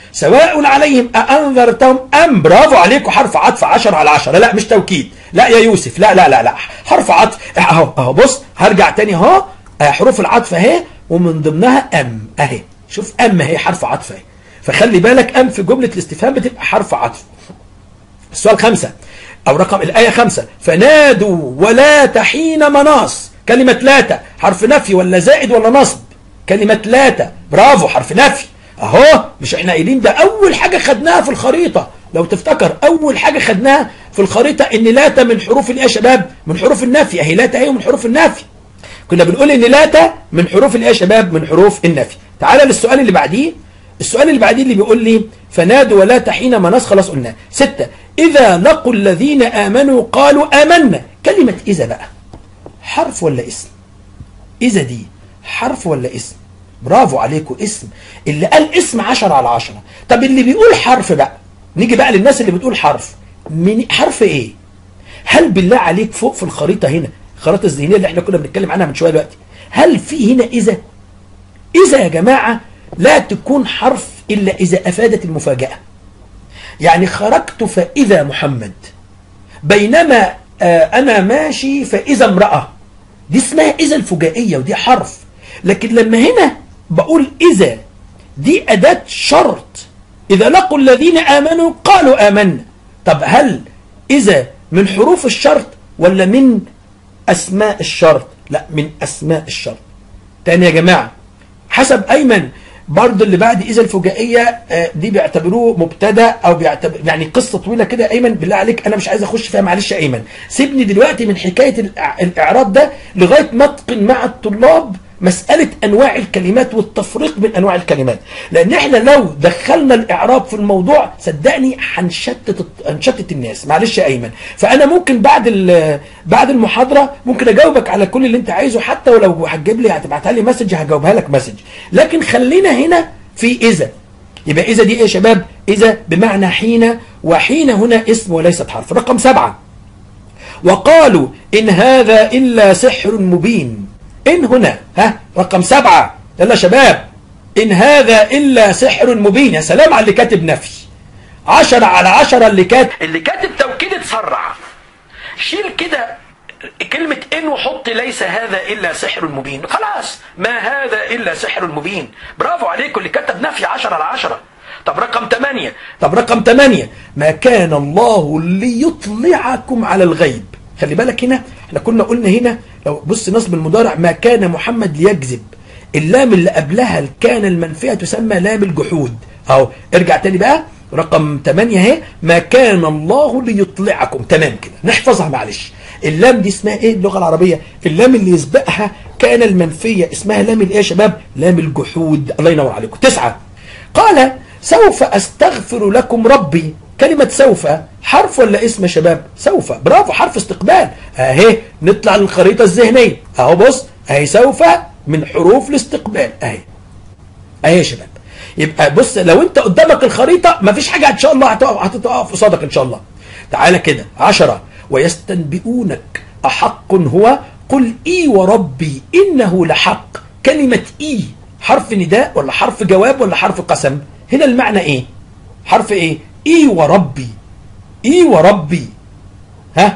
سواء عليهم أأنذرتهم أم برافو عليكم حرف عطف 10 على 10 لا مش توكيد لا يا يوسف لا لا لا لا حرف عطف اهو اهو بص هرجع تاني اهو آه، حروف العطف اهي ومن ضمنها أم اهي شوف أم اهي حرف عطف اهي فخلي بالك أم في جملة الاستفهام بتبقى حرف عطف السؤال خمسة أو رقم الآية خمسة فنادوا ولا تحين مناص كلمة لاتا حرف نفي ولا زائد ولا نصب كلمة لاتا برافو حرف نفي أهو مش احنا قايلين ده أول حاجة خدناها في الخريطة لو تفتكر أول حاجة خدناها في الخريطة إن لاتا من حروف الإيه يا شباب من حروف النفي أهي لاتا أهي من حروف النفي كنا بنقول إن لاتا من حروف الإيه يا شباب من حروف النفي تعال للسؤال اللي بعديه السؤال اللي بعديه اللي بيقول لي فنادوا ولا تحين مناص خلاص قلنا ستة إذا لقوا الذين آمنوا قالوا آمنا كلمة إذا بقى حرف ولا اسم إذا دي حرف ولا اسم برافو عليكم اسم اللي قال اسم عشرة على عشرة طب اللي بيقول حرف بقى نيجي بقى للناس اللي بتقول حرف من حرف ايه هل بالله عليك فوق في الخريطة هنا الخريطة الذهنية اللي احنا كنا بنتكلم عنها من شوية دلوقتي هل في هنا إذا إذا يا جماعة لا تكون حرف إلا إذا أفادت المفاجأة يعني خرجت فإذا محمد بينما آه، أنا ماشي فإذا امرأة دي اسمها إذا الفجائية ودي حرف لكن لما هنا بقول إذا دي أداة شرط إذا لقوا الذين آمنوا قالوا آمنا طب هل إذا من حروف الشرط ولا من أسماء الشرط لا من أسماء الشرط تاني يا جماعة حسب أيمن برضه اللي بعد إذا الفجائية آه، دي بيعتبروه مبتدا أو بيعتبر يعني قصة طويلة كده يا أيمن بالله عليك أنا مش عايز أخش فيها معلش يا أيمن سيبني دلوقتي من حكاية الإع- الإعراب ده لغاية ما أتقن مع الطلاب مسألة أنواع الكلمات والتفريق بين أنواع الكلمات لأن إحنا لو دخلنا الإعراب في الموضوع صدقني هنشتت هنشتت الناس معلش يا أيمن فأنا ممكن بعد ال- بعد المحاضرة ممكن أجاوبك على كل اللي أنت عايزه حتى ولو هتجيب لي هتبعتها لي مسج هجاوبها لك مسج لكن خلينا هنا في إذا يبقى إذا دي إيه يا شباب إذا بمعنى حين وحين هنا اسم وليست حرف رقم سبعة وقالوا إن هذا إلا سحر مبين إن هنا ها رقم سبعة يلا يا شباب إن هذا إلا سحر مبين يا سلام على اللي كاتب نفي عشرة على عشرة اللي كاتب اللي كاتب توكيد اتسرع شيل كده كلمة إن وحط ليس هذا إلا سحر مبين خلاص ما هذا إلا سحر مبين برافو عليكم اللي كتب نفي عشرة على عشرة طب رقم ثمانية طب رقم ثمانية ما كان الله ليطلعكم على الغيب خلي بالك هنا احنا كنا قلنا هنا لو بص نصب المضارع ما كان محمد ليكذب اللام اللي قبلها كان المنفية تسمى لام الجحود اهو ارجع تاني بقى رقم 8 اهي ما كان الله ليطلعكم تمام كده نحفظها معلش اللام دي اسمها ايه اللغه العربيه اللام اللي يسبقها كان المنفيه اسمها لام الايه يا شباب لام الجحود الله ينور عليكم تسعة قال سوف استغفر لكم ربي كلمة سوف حرف ولا اسم يا شباب سوف برافو حرف استقبال اهي نطلع للخريطة الذهنية اهو بص اهي سوف من حروف الاستقبال اهي اهي يا شباب يبقى بص لو انت قدامك الخريطة مفيش حاجة ان شاء الله هتقف هتقف قصادك ان شاء الله تعالى كده عشرة ويستنبئونك أحق هو قل إي وربي إنه لحق كلمة إي حرف نداء ولا حرف جواب ولا حرف قسم هنا المعنى إيه حرف إيه إي وربي إي وربي ها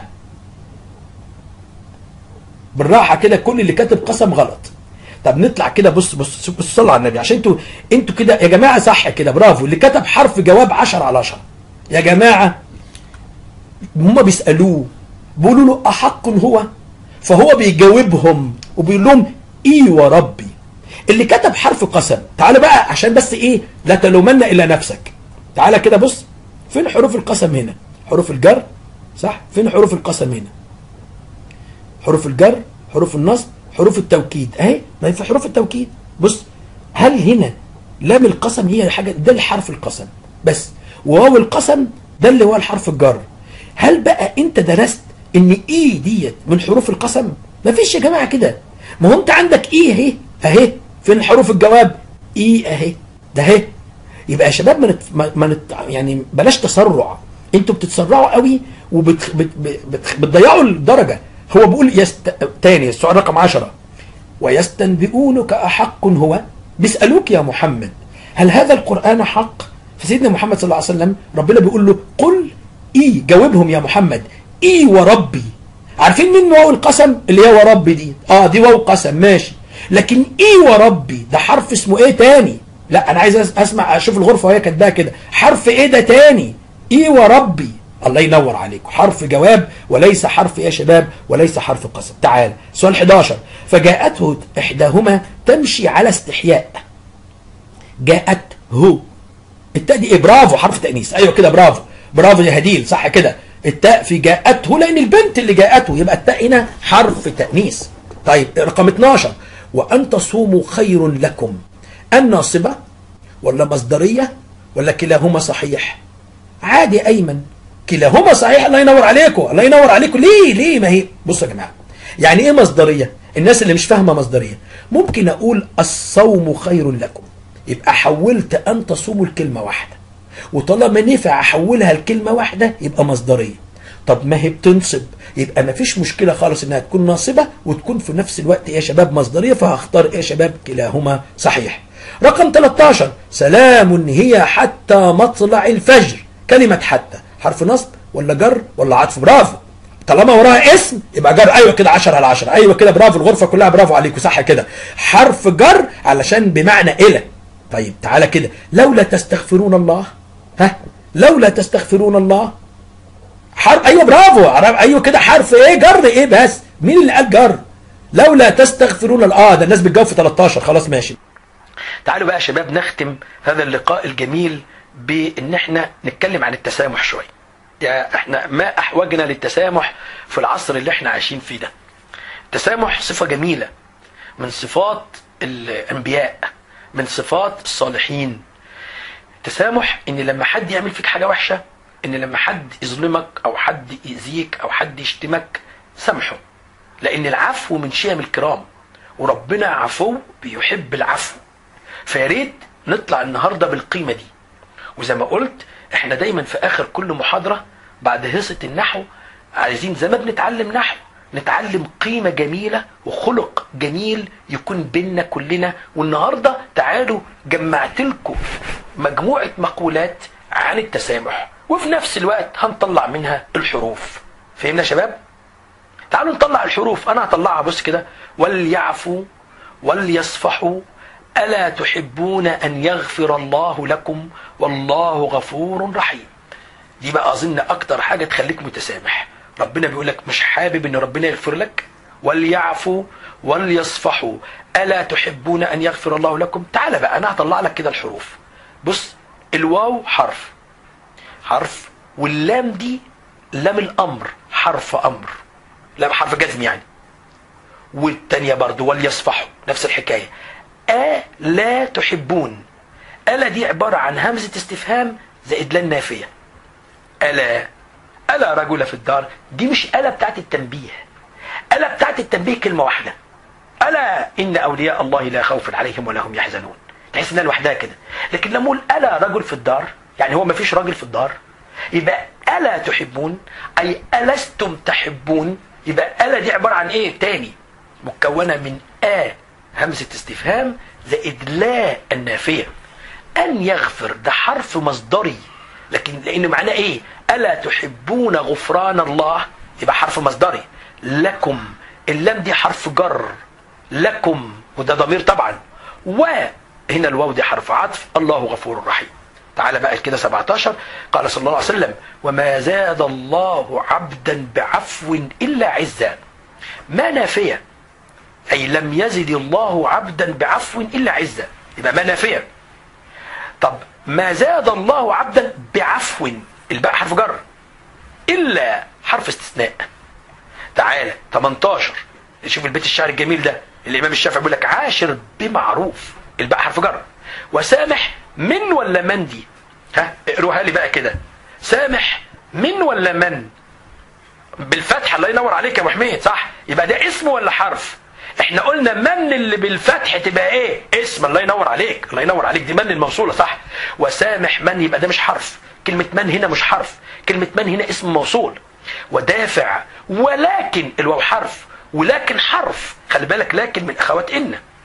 بالراحة كده كل اللي كاتب قسم غلط طب نطلع كده بص بص بص صلوا على النبي عشان انتوا انتوا كده يا جماعه صح كده برافو اللي كتب حرف جواب 10 على 10 يا جماعه هم بيسالوه بيقولوا له احق هو فهو بيجاوبهم وبيقول لهم اي وربي اللي كتب حرف قسم تعال بقى عشان بس ايه لا تلومن الا نفسك تعال كده بص فين حروف القسم هنا حروف الجر صح فين حروف القسم هنا حروف الجر حروف النصب حروف التوكيد اهي ما هي في حروف التوكيد بص هل هنا لام القسم هي حاجه ده الحرف القسم بس وواو القسم ده اللي هو الحرف الجر هل بقى انت درست ان اي ديت من حروف القسم ما فيش يا جماعه كده ما هو انت عندك اي اهي اهي فين حروف الجواب اي اهي ده اهي يبقى يا شباب ما نت... ما ما نت... يعني بلاش تسرع انتوا بتتسرعوا قوي وبتضيعوا بت... بت... الدرجه هو بيقول يست... تاني السؤال رقم عشرة ويستنبئونك أحق هو بيسألوك يا محمد هل هذا القرآن حق فسيدنا محمد صلى الله عليه وسلم ربنا بيقول له قل اي جاوبهم يا محمد اي وربي عارفين مين واو القسم اللي هي وربي دي اه دي واو قسم ماشي لكن اي وربي ده حرف اسمه ايه تاني لا انا عايز أس- اسمع اشوف الغرفه وهي كاتباها كده حرف ايه ده تاني اي وربي الله ينور عليكم حرف جواب وليس حرف ايه يا شباب وليس حرف قسم تعال سؤال 11 فجاءته احداهما تمشي على استحياء جاءته التاء دي ايه برافو حرف تانيث ايوه كده برافو برافو يا هديل صح كده التاء في جاءته لان البنت اللي جاءته يبقى التاء هنا حرف تانيث طيب رقم 12 وان تصوموا خير لكم الناصبه ولا مصدريه ولا كلاهما صحيح عادي ايمن كلاهما صحيح الله ينور عليكم الله ينور عليكم ليه ليه ما هي بصوا يا جماعه يعني ايه مصدريه الناس اللي مش فاهمه مصدريه ممكن اقول الصوم خير لكم يبقى حولت ان تصوموا الكلمه واحده وطالما نفع احولها لكلمه واحده يبقى مصدريه طب ما هي بتنصب يبقى ما فيش مشكله خالص انها تكون ناصبه وتكون في نفس الوقت يا شباب مصدريه فهختار ايه يا شباب كلاهما صحيح رقم 13 سلام هي حتى مطلع الفجر كلمه حتى حرف نصب ولا جر ولا عطف برافو طالما وراها اسم يبقى جر ايوه كده 10 على 10 ايوه كده برافو الغرفه كلها برافو عليكم صح كده حرف جر علشان بمعنى الى طيب تعالى كده لولا تستغفرون الله ها لولا تستغفرون الله حرف ايوه برافو عرب ايوه كده حرف ايه جر ايه بس مين اللي قال جر لولا تستغفرون الله اه ده الناس بتجاوب في 13 خلاص ماشي تعالوا بقى يا شباب نختم هذا اللقاء الجميل بان احنا نتكلم عن التسامح شويه يا احنا ما احوجنا للتسامح في العصر اللي احنا عايشين فيه ده التسامح صفه جميله من صفات الانبياء من صفات الصالحين التسامح ان لما حد يعمل فيك حاجه وحشه ان لما حد يظلمك او حد يأذيك او حد يشتمك سامحه لان العفو من شيم الكرام وربنا عفو بيحب العفو فيا ريت نطلع النهارده بالقيمه دي وزي ما قلت احنا دايما في اخر كل محاضره بعد هيصه النحو عايزين زي ما بنتعلم نحو نتعلم قيمه جميله وخلق جميل يكون بينا كلنا والنهارده تعالوا جمعت لكم مجموعه مقولات عن التسامح وفي نفس الوقت هنطلع منها الحروف فهمنا يا شباب تعالوا نطلع الحروف انا هطلعها بص كده وليعفوا وليصفحوا الا تحبون ان يغفر الله لكم والله غفور رحيم دي بقى اظن اكتر حاجه تخليك متسامح ربنا بيقول لك مش حابب ان ربنا يغفر لك وليعفوا وليصفحوا الا تحبون ان يغفر الله لكم تعال بقى انا هطلع لك كده الحروف بص الواو حرف حرف واللام دي لام الامر حرف امر لام حرف جزم يعني والتانية برضو وليصفحوا نفس الحكاية ألا تحبون ألا دي عبارة عن همزة استفهام زائد لا النافية ألا ألا رجل في الدار دي مش ألا بتاعت التنبيه ألا بتاعت التنبيه كلمة واحدة ألا إن أولياء الله لا خوف عليهم ولا هم يحزنون تحس إنها لوحدها كده لكن لما أقول ألا رجل في الدار يعني هو ما فيش راجل في الدار يبقى ألا تحبون أي ألستم تحبون يبقى ألا دي عبارة عن إيه تاني مكونة من آ همزة استفهام زائد لا النافية أن يغفر ده حرف مصدري لكن لأن معناه إيه ألا تحبون غفران الله يبقى حرف مصدري لكم اللام دي حرف جر لكم وده ضمير طبعا وهنا الواو دي حرف عطف الله غفور رحيم تعالى بقى كده 17 قال صلى الله عليه وسلم وما زاد الله عبدا بعفو إلا عزا ما نافية أي لم يزد الله عبدا بعفو إلا عزا يبقى ما نافية طب ما زاد الله عبدا بعفو الباء حرف جر إلا حرف استثناء تعالى 18 شوف البيت الشعر الجميل ده الإمام الشافعي بيقول لك عاشر بمعروف الباء حرف جر وسامح من ولا من دي ها اقروها لي بقى كده سامح من ولا من بالفتح الله ينور عليك يا ابو حميد صح يبقى ده اسم ولا حرف احنا قلنا من اللي بالفتح تبقى ايه اسم الله ينور عليك الله ينور عليك دي من الموصوله صح وسامح من يبقى ده مش حرف كلمه من هنا مش حرف كلمه من هنا اسم موصول ودافع ولكن الواو حرف ولكن حرف خلي بالك لكن من اخوات ان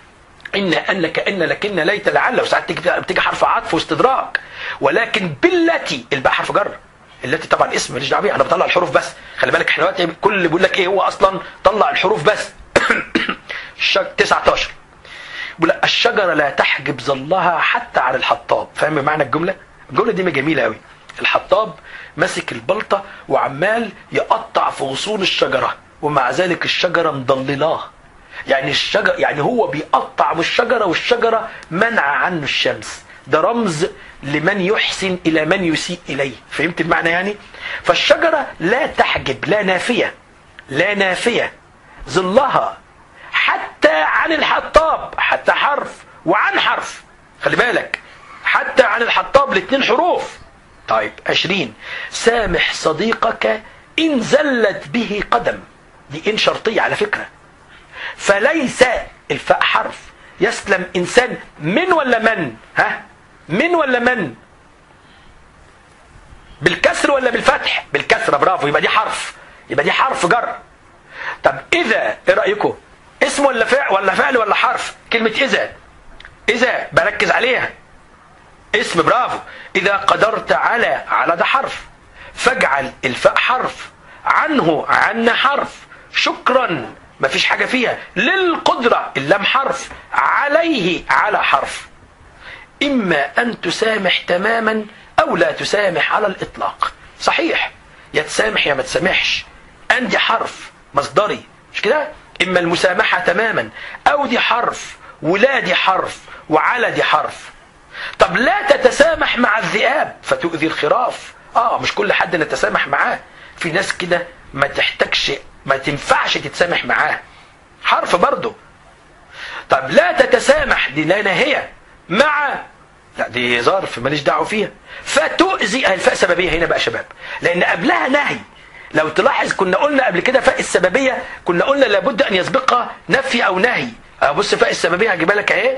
إن أن كأن لكن ليت لعل وساعات تيجي بتيجي حرف عطف واستدراك ولكن بالتي الباء حرف جر التي طبعا اسم ماليش دعوه بيه انا بطلع الحروف بس خلي بالك احنا دلوقتي كل اللي بيقول لك ايه هو اصلا طلع الحروف بس الشج 19 بيقول لك الشجره لا تحجب ظلها حتى على الحطاب فاهم معنى الجمله الجمله دي جميله قوي الحطاب ماسك البلطه وعمال يقطع في غصون الشجره ومع ذلك الشجره مضللاه يعني الشجر يعني هو بيقطع بالشجره والشجره منع عنه الشمس ده رمز لمن يحسن الى من يسيء اليه فهمت المعنى يعني فالشجره لا تحجب لا نافيه لا نافيه ظلها حتى عن الحطاب حتى حرف وعن حرف خلي بالك حتى عن الحطاب الاثنين حروف طيب عشرين سامح صديقك إن زلت به قدم دي إن شرطية على فكرة فليس الفاء حرف يسلم إنسان من ولا من ها من ولا من بالكسر ولا بالفتح بالكسر برافو يبقى دي حرف يبقى دي حرف جر طب إذا إيه رأيكم اسم ولا فعل ولا فعل ولا حرف كلمة إذا إذا بركز عليها اسم برافو إذا قدرت على على ده حرف فاجعل الفاء حرف عنه عن حرف شكرا ما فيش حاجة فيها للقدرة اللام حرف عليه على حرف إما أن تسامح تماما أو لا تسامح على الإطلاق صحيح يا تسامح يا ما تسامحش أن دي حرف مصدري مش كده إما المسامحة تماما أو دي حرف ولا دي حرف وعلى دي حرف طب لا تتسامح مع الذئاب فتؤذي الخراف اه مش كل حد نتسامح معاه في ناس كده ما تحتاجش ما تنفعش تتسامح معاه حرف برضه طب لا تتسامح دي لا ناهية مع لا دي ظرف ماليش دعوه فيها فتؤذي الفاء سببيه هنا بقى يا شباب لان قبلها نهي لو تلاحظ كنا قلنا قبل كده فاء السببيه كنا قلنا لابد ان يسبقها نفي او نهي بص فاء السببيه هجيبها لك اهي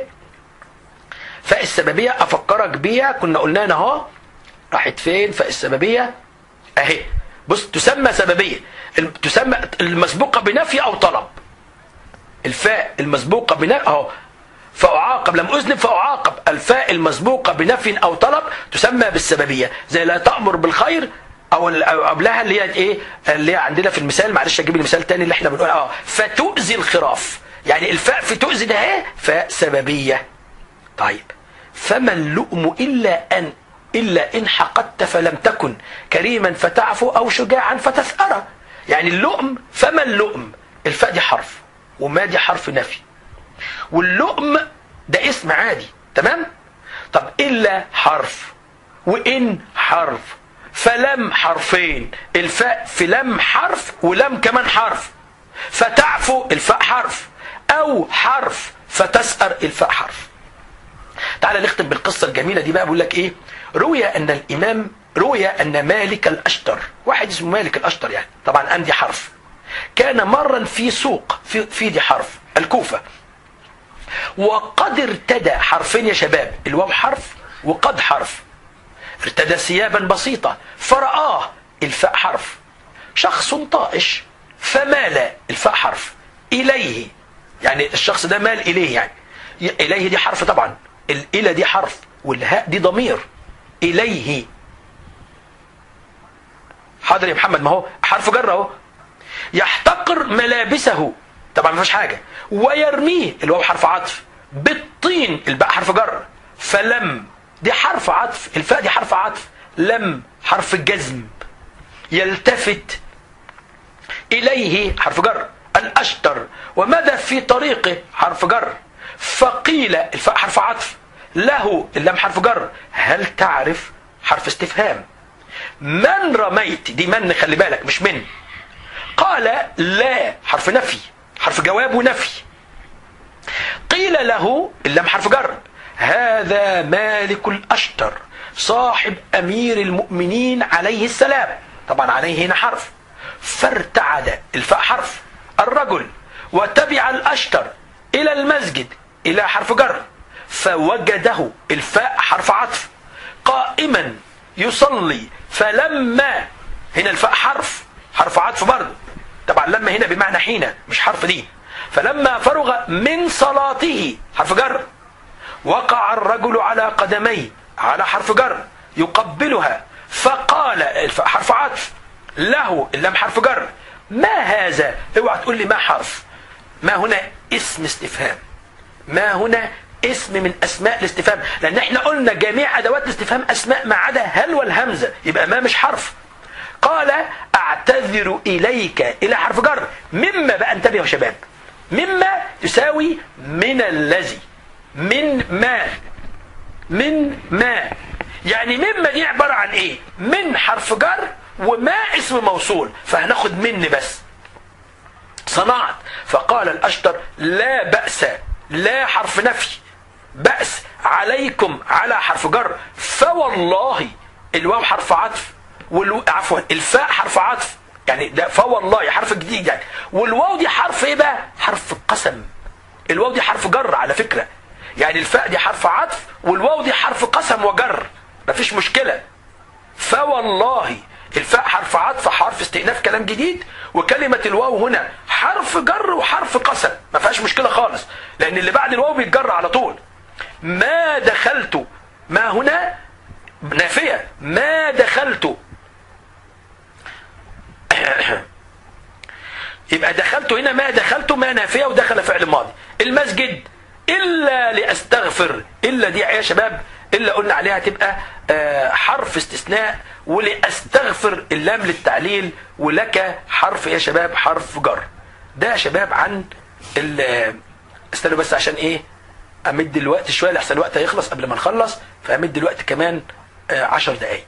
فاء السببيه افكرك بيها كنا قلنا اهو راحت فين فاء السببيه اهي بص تسمى سببيه تسمى المسبوقه بنفي او طلب الفاء المسبوقه بنفي اهو فأعاقب لم أذنب فأعاقب الفاء المسبوقة بنفي أو طلب تسمى بالسببية زي لا تأمر بالخير أو قبلها اللي هي إيه اللي هي عندنا في المثال معلش أجيب المثال تاني اللي إحنا بنقول أه فتؤذي الخراف يعني الفاء في تؤذي ده إيه فاء سببية طيب فما اللؤم إلا أن إلا إن حقدت فلم تكن كريما فتعفو أو شجاعا فتثأر يعني اللؤم فما اللؤم الفاء دي حرف وما دي حرف نفي واللؤم ده اسم عادي تمام طب إلا حرف وإن حرف فلم حرفين الفاء في لم حرف ولم كمان حرف فتعفو الفاء حرف أو حرف فتسأر الفاء حرف تعال نختم بالقصة الجميلة دي بقى بقول لك إيه روي أن الإمام روي أن مالك الأشتر واحد اسمه مالك الأشتر يعني طبعا أن دي حرف كان مرا في سوق في, في دي حرف الكوفة وقد ارتدى حرفين يا شباب الواو حرف وقد حرف ارتدى ثيابا بسيطة فرآه الفاء حرف شخص طائش فمال الفاء حرف إليه يعني الشخص ده مال إليه يعني إليه دي حرف طبعا الإلى دي حرف والهاء دي ضمير إليه حاضر يا محمد ما هو حرف جر اهو يحتقر ملابسه طبعا ما فيش حاجه ويرميه اللي هو حرف عطف بالطين الباء حرف جر فلم دي حرف عطف الفاء دي حرف عطف لم حرف جزم يلتفت إليه حرف جر الأشتر وماذا في طريقه حرف جر فقيل الفاء حرف عطف له اللام حرف جر هل تعرف حرف استفهام من رميت دي من خلي بالك مش من قال لا حرف نفي حرف جواب ونفي قيل له اللام حرف جر هذا مالك الأشتر صاحب أمير المؤمنين عليه السلام طبعا عليه هنا حرف فارتعد الفاء حرف الرجل وتبع الأشتر إلى المسجد إلى حرف جر فوجده الفاء حرف عطف قائما يصلي فلما هنا الفاء حرف حرف عطف برضه طبعا لما هنا بمعنى حين مش حرف دي فلما فرغ من صلاته حرف جر وقع الرجل على قدميه على حرف جر يقبلها فقال الف- حرف عطف له اللام حرف جر ما هذا اوعى تقول لي ما حرف ما هنا اسم استفهام ما هنا اسم من اسماء الاستفهام لان احنا قلنا جميع ادوات الاستفهام اسماء ما عدا هل والهمزه يبقى ما مش حرف قال اعتذر اليك الى حرف جر مما بقى انتبهوا يا شباب مما تساوي من الذي من ما من ما يعني مما دي عباره عن ايه من حرف جر وما اسم موصول فهناخد من بس صنعت فقال الأشتر لا بأس لا حرف نفي بأس عليكم على حرف جر فوالله الواو حرف عطف والو... عفوا الفاء حرف عطف يعني ده فوالله حرف جديد يعني والواو دي حرف ايه بقى حرف قسم الواو دي حرف جر على فكرة يعني الفاء دي حرف عطف والواو دي حرف قسم وجر مفيش مشكلة فوالله الفاء حرف عطف حرف استئناف كلام جديد وكلمة الواو هنا حرف جر وحرف قسم ما فيهاش مشكلة خالص لأن اللي بعد الواو بيتجر على طول ما دخلت ما هنا نافية ما دخلت يبقى دخلت هنا ما دخلت ما نافية ودخل فعل ماضي المسجد إلا لأستغفر إلا دي يا شباب إلا قلنا عليها تبقى آه، حرف استثناء ولأستغفر اللام للتعليل ولك حرف يا شباب حرف جر ده يا شباب عن ال- استنوا بس عشان ايه امد الوقت شويه لحسن الوقت هيخلص قبل ما نخلص فامد الوقت كمان آه، عشر دقايق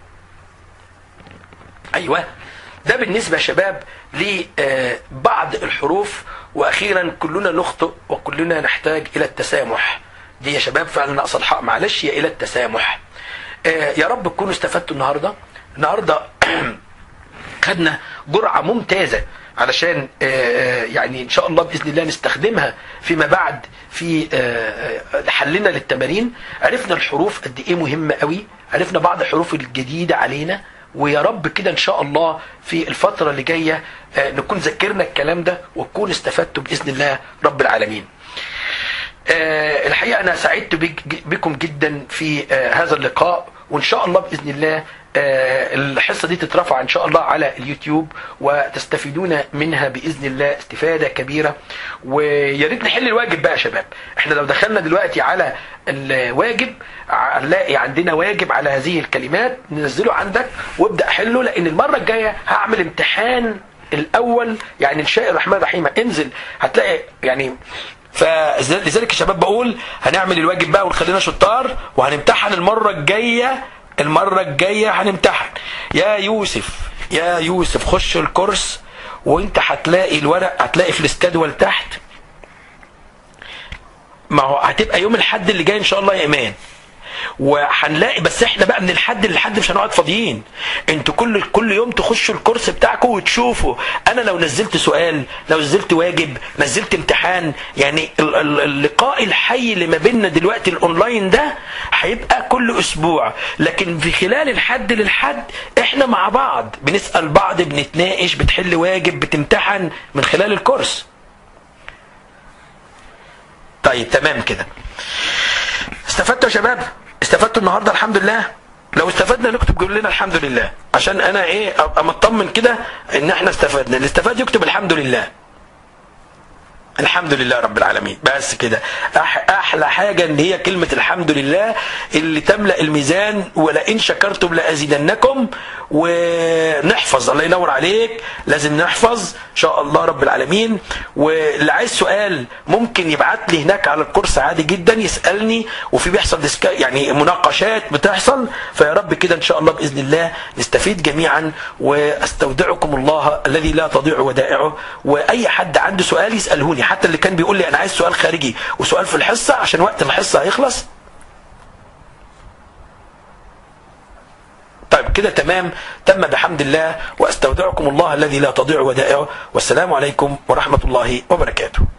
ايوه ده بالنسبه يا شباب لبعض الحروف واخيرا كلنا نخطئ وكلنا نحتاج الى التسامح دي يا شباب فعلا ناقص الحق معلش يا الى التسامح آه، يا رب تكونوا استفدتوا النهارده النهارده خدنا جرعه ممتازه علشان آه، آه، يعني ان شاء الله باذن الله نستخدمها فيما بعد في آه، آه، حلنا للتمارين عرفنا الحروف قد ايه مهمه قوي عرفنا بعض الحروف الجديده علينا ويا رب كده ان شاء الله في الفتره اللي جايه آه، نكون ذكرنا الكلام ده وتكون استفدتوا باذن الله رب العالمين آه، الحقيقة أنا سعدت بك- بكم جدا في آه، هذا اللقاء وإن شاء الله بإذن الله آه، الحصة دي تترفع إن شاء الله على اليوتيوب وتستفيدون منها بإذن الله استفادة كبيرة ويا ريت نحل الواجب بقى يا شباب احنا لو دخلنا دلوقتي على الواجب هنلاقي عندنا واجب على هذه الكلمات ننزله عندك وابدأ حله لأن المرة الجاية هعمل امتحان الأول يعني إن شاء الرحمن الرحيم انزل هتلاقي يعني فلذلك يا شباب بقول هنعمل الواجب بقى ونخلينا شطار وهنمتحن المره الجايه المره الجايه هنمتحن يا يوسف يا يوسف خش الكورس وانت هتلاقي الورق هتلاقي في الاسكادول تحت ما هو هتبقى يوم الحد اللي جاي ان شاء الله يا ايمان وهنلاقي بس احنا بقى من الحد للحد مش هنقعد فاضيين انتوا كل كل يوم تخشوا الكورس بتاعكم وتشوفوا انا لو نزلت سؤال لو نزلت واجب نزلت امتحان يعني ال- ال- اللقاء الحي اللي ما بيننا دلوقتي الاونلاين ده هيبقى كل اسبوع لكن في خلال الحد للحد احنا مع بعض بنسال بعض بنتناقش بتحل واجب بتمتحن من خلال الكورس طيب تمام كده استفدتوا يا شباب استفدتوا النهارده الحمد لله لو استفدنا نكتب قول لنا الحمد لله عشان انا ايه ابقى مطمن كده ان احنا استفدنا اللي استفاد يكتب الحمد لله الحمد لله رب العالمين بس كده أح احلى حاجه ان هي كلمه الحمد لله اللي تملا الميزان ولئن شكرتم لازيدنكم ونحفظ الله ينور عليك لازم نحفظ ان شاء الله رب العالمين واللي عايز سؤال ممكن يبعت لي هناك على الكورس عادي جدا يسالني وفي بيحصل ديسكا يعني مناقشات بتحصل فيا رب كده ان شاء الله باذن الله نستفيد جميعا واستودعكم الله الذي لا تضيع ودائعه واي حد عنده سؤال يسالهوني حتى اللي كان بيقول لي انا عايز سؤال خارجي وسؤال في الحصه عشان وقت الحصه هيخلص طيب كده تمام تم بحمد الله واستودعكم الله الذي لا تضيع ودائعه والسلام عليكم ورحمه الله وبركاته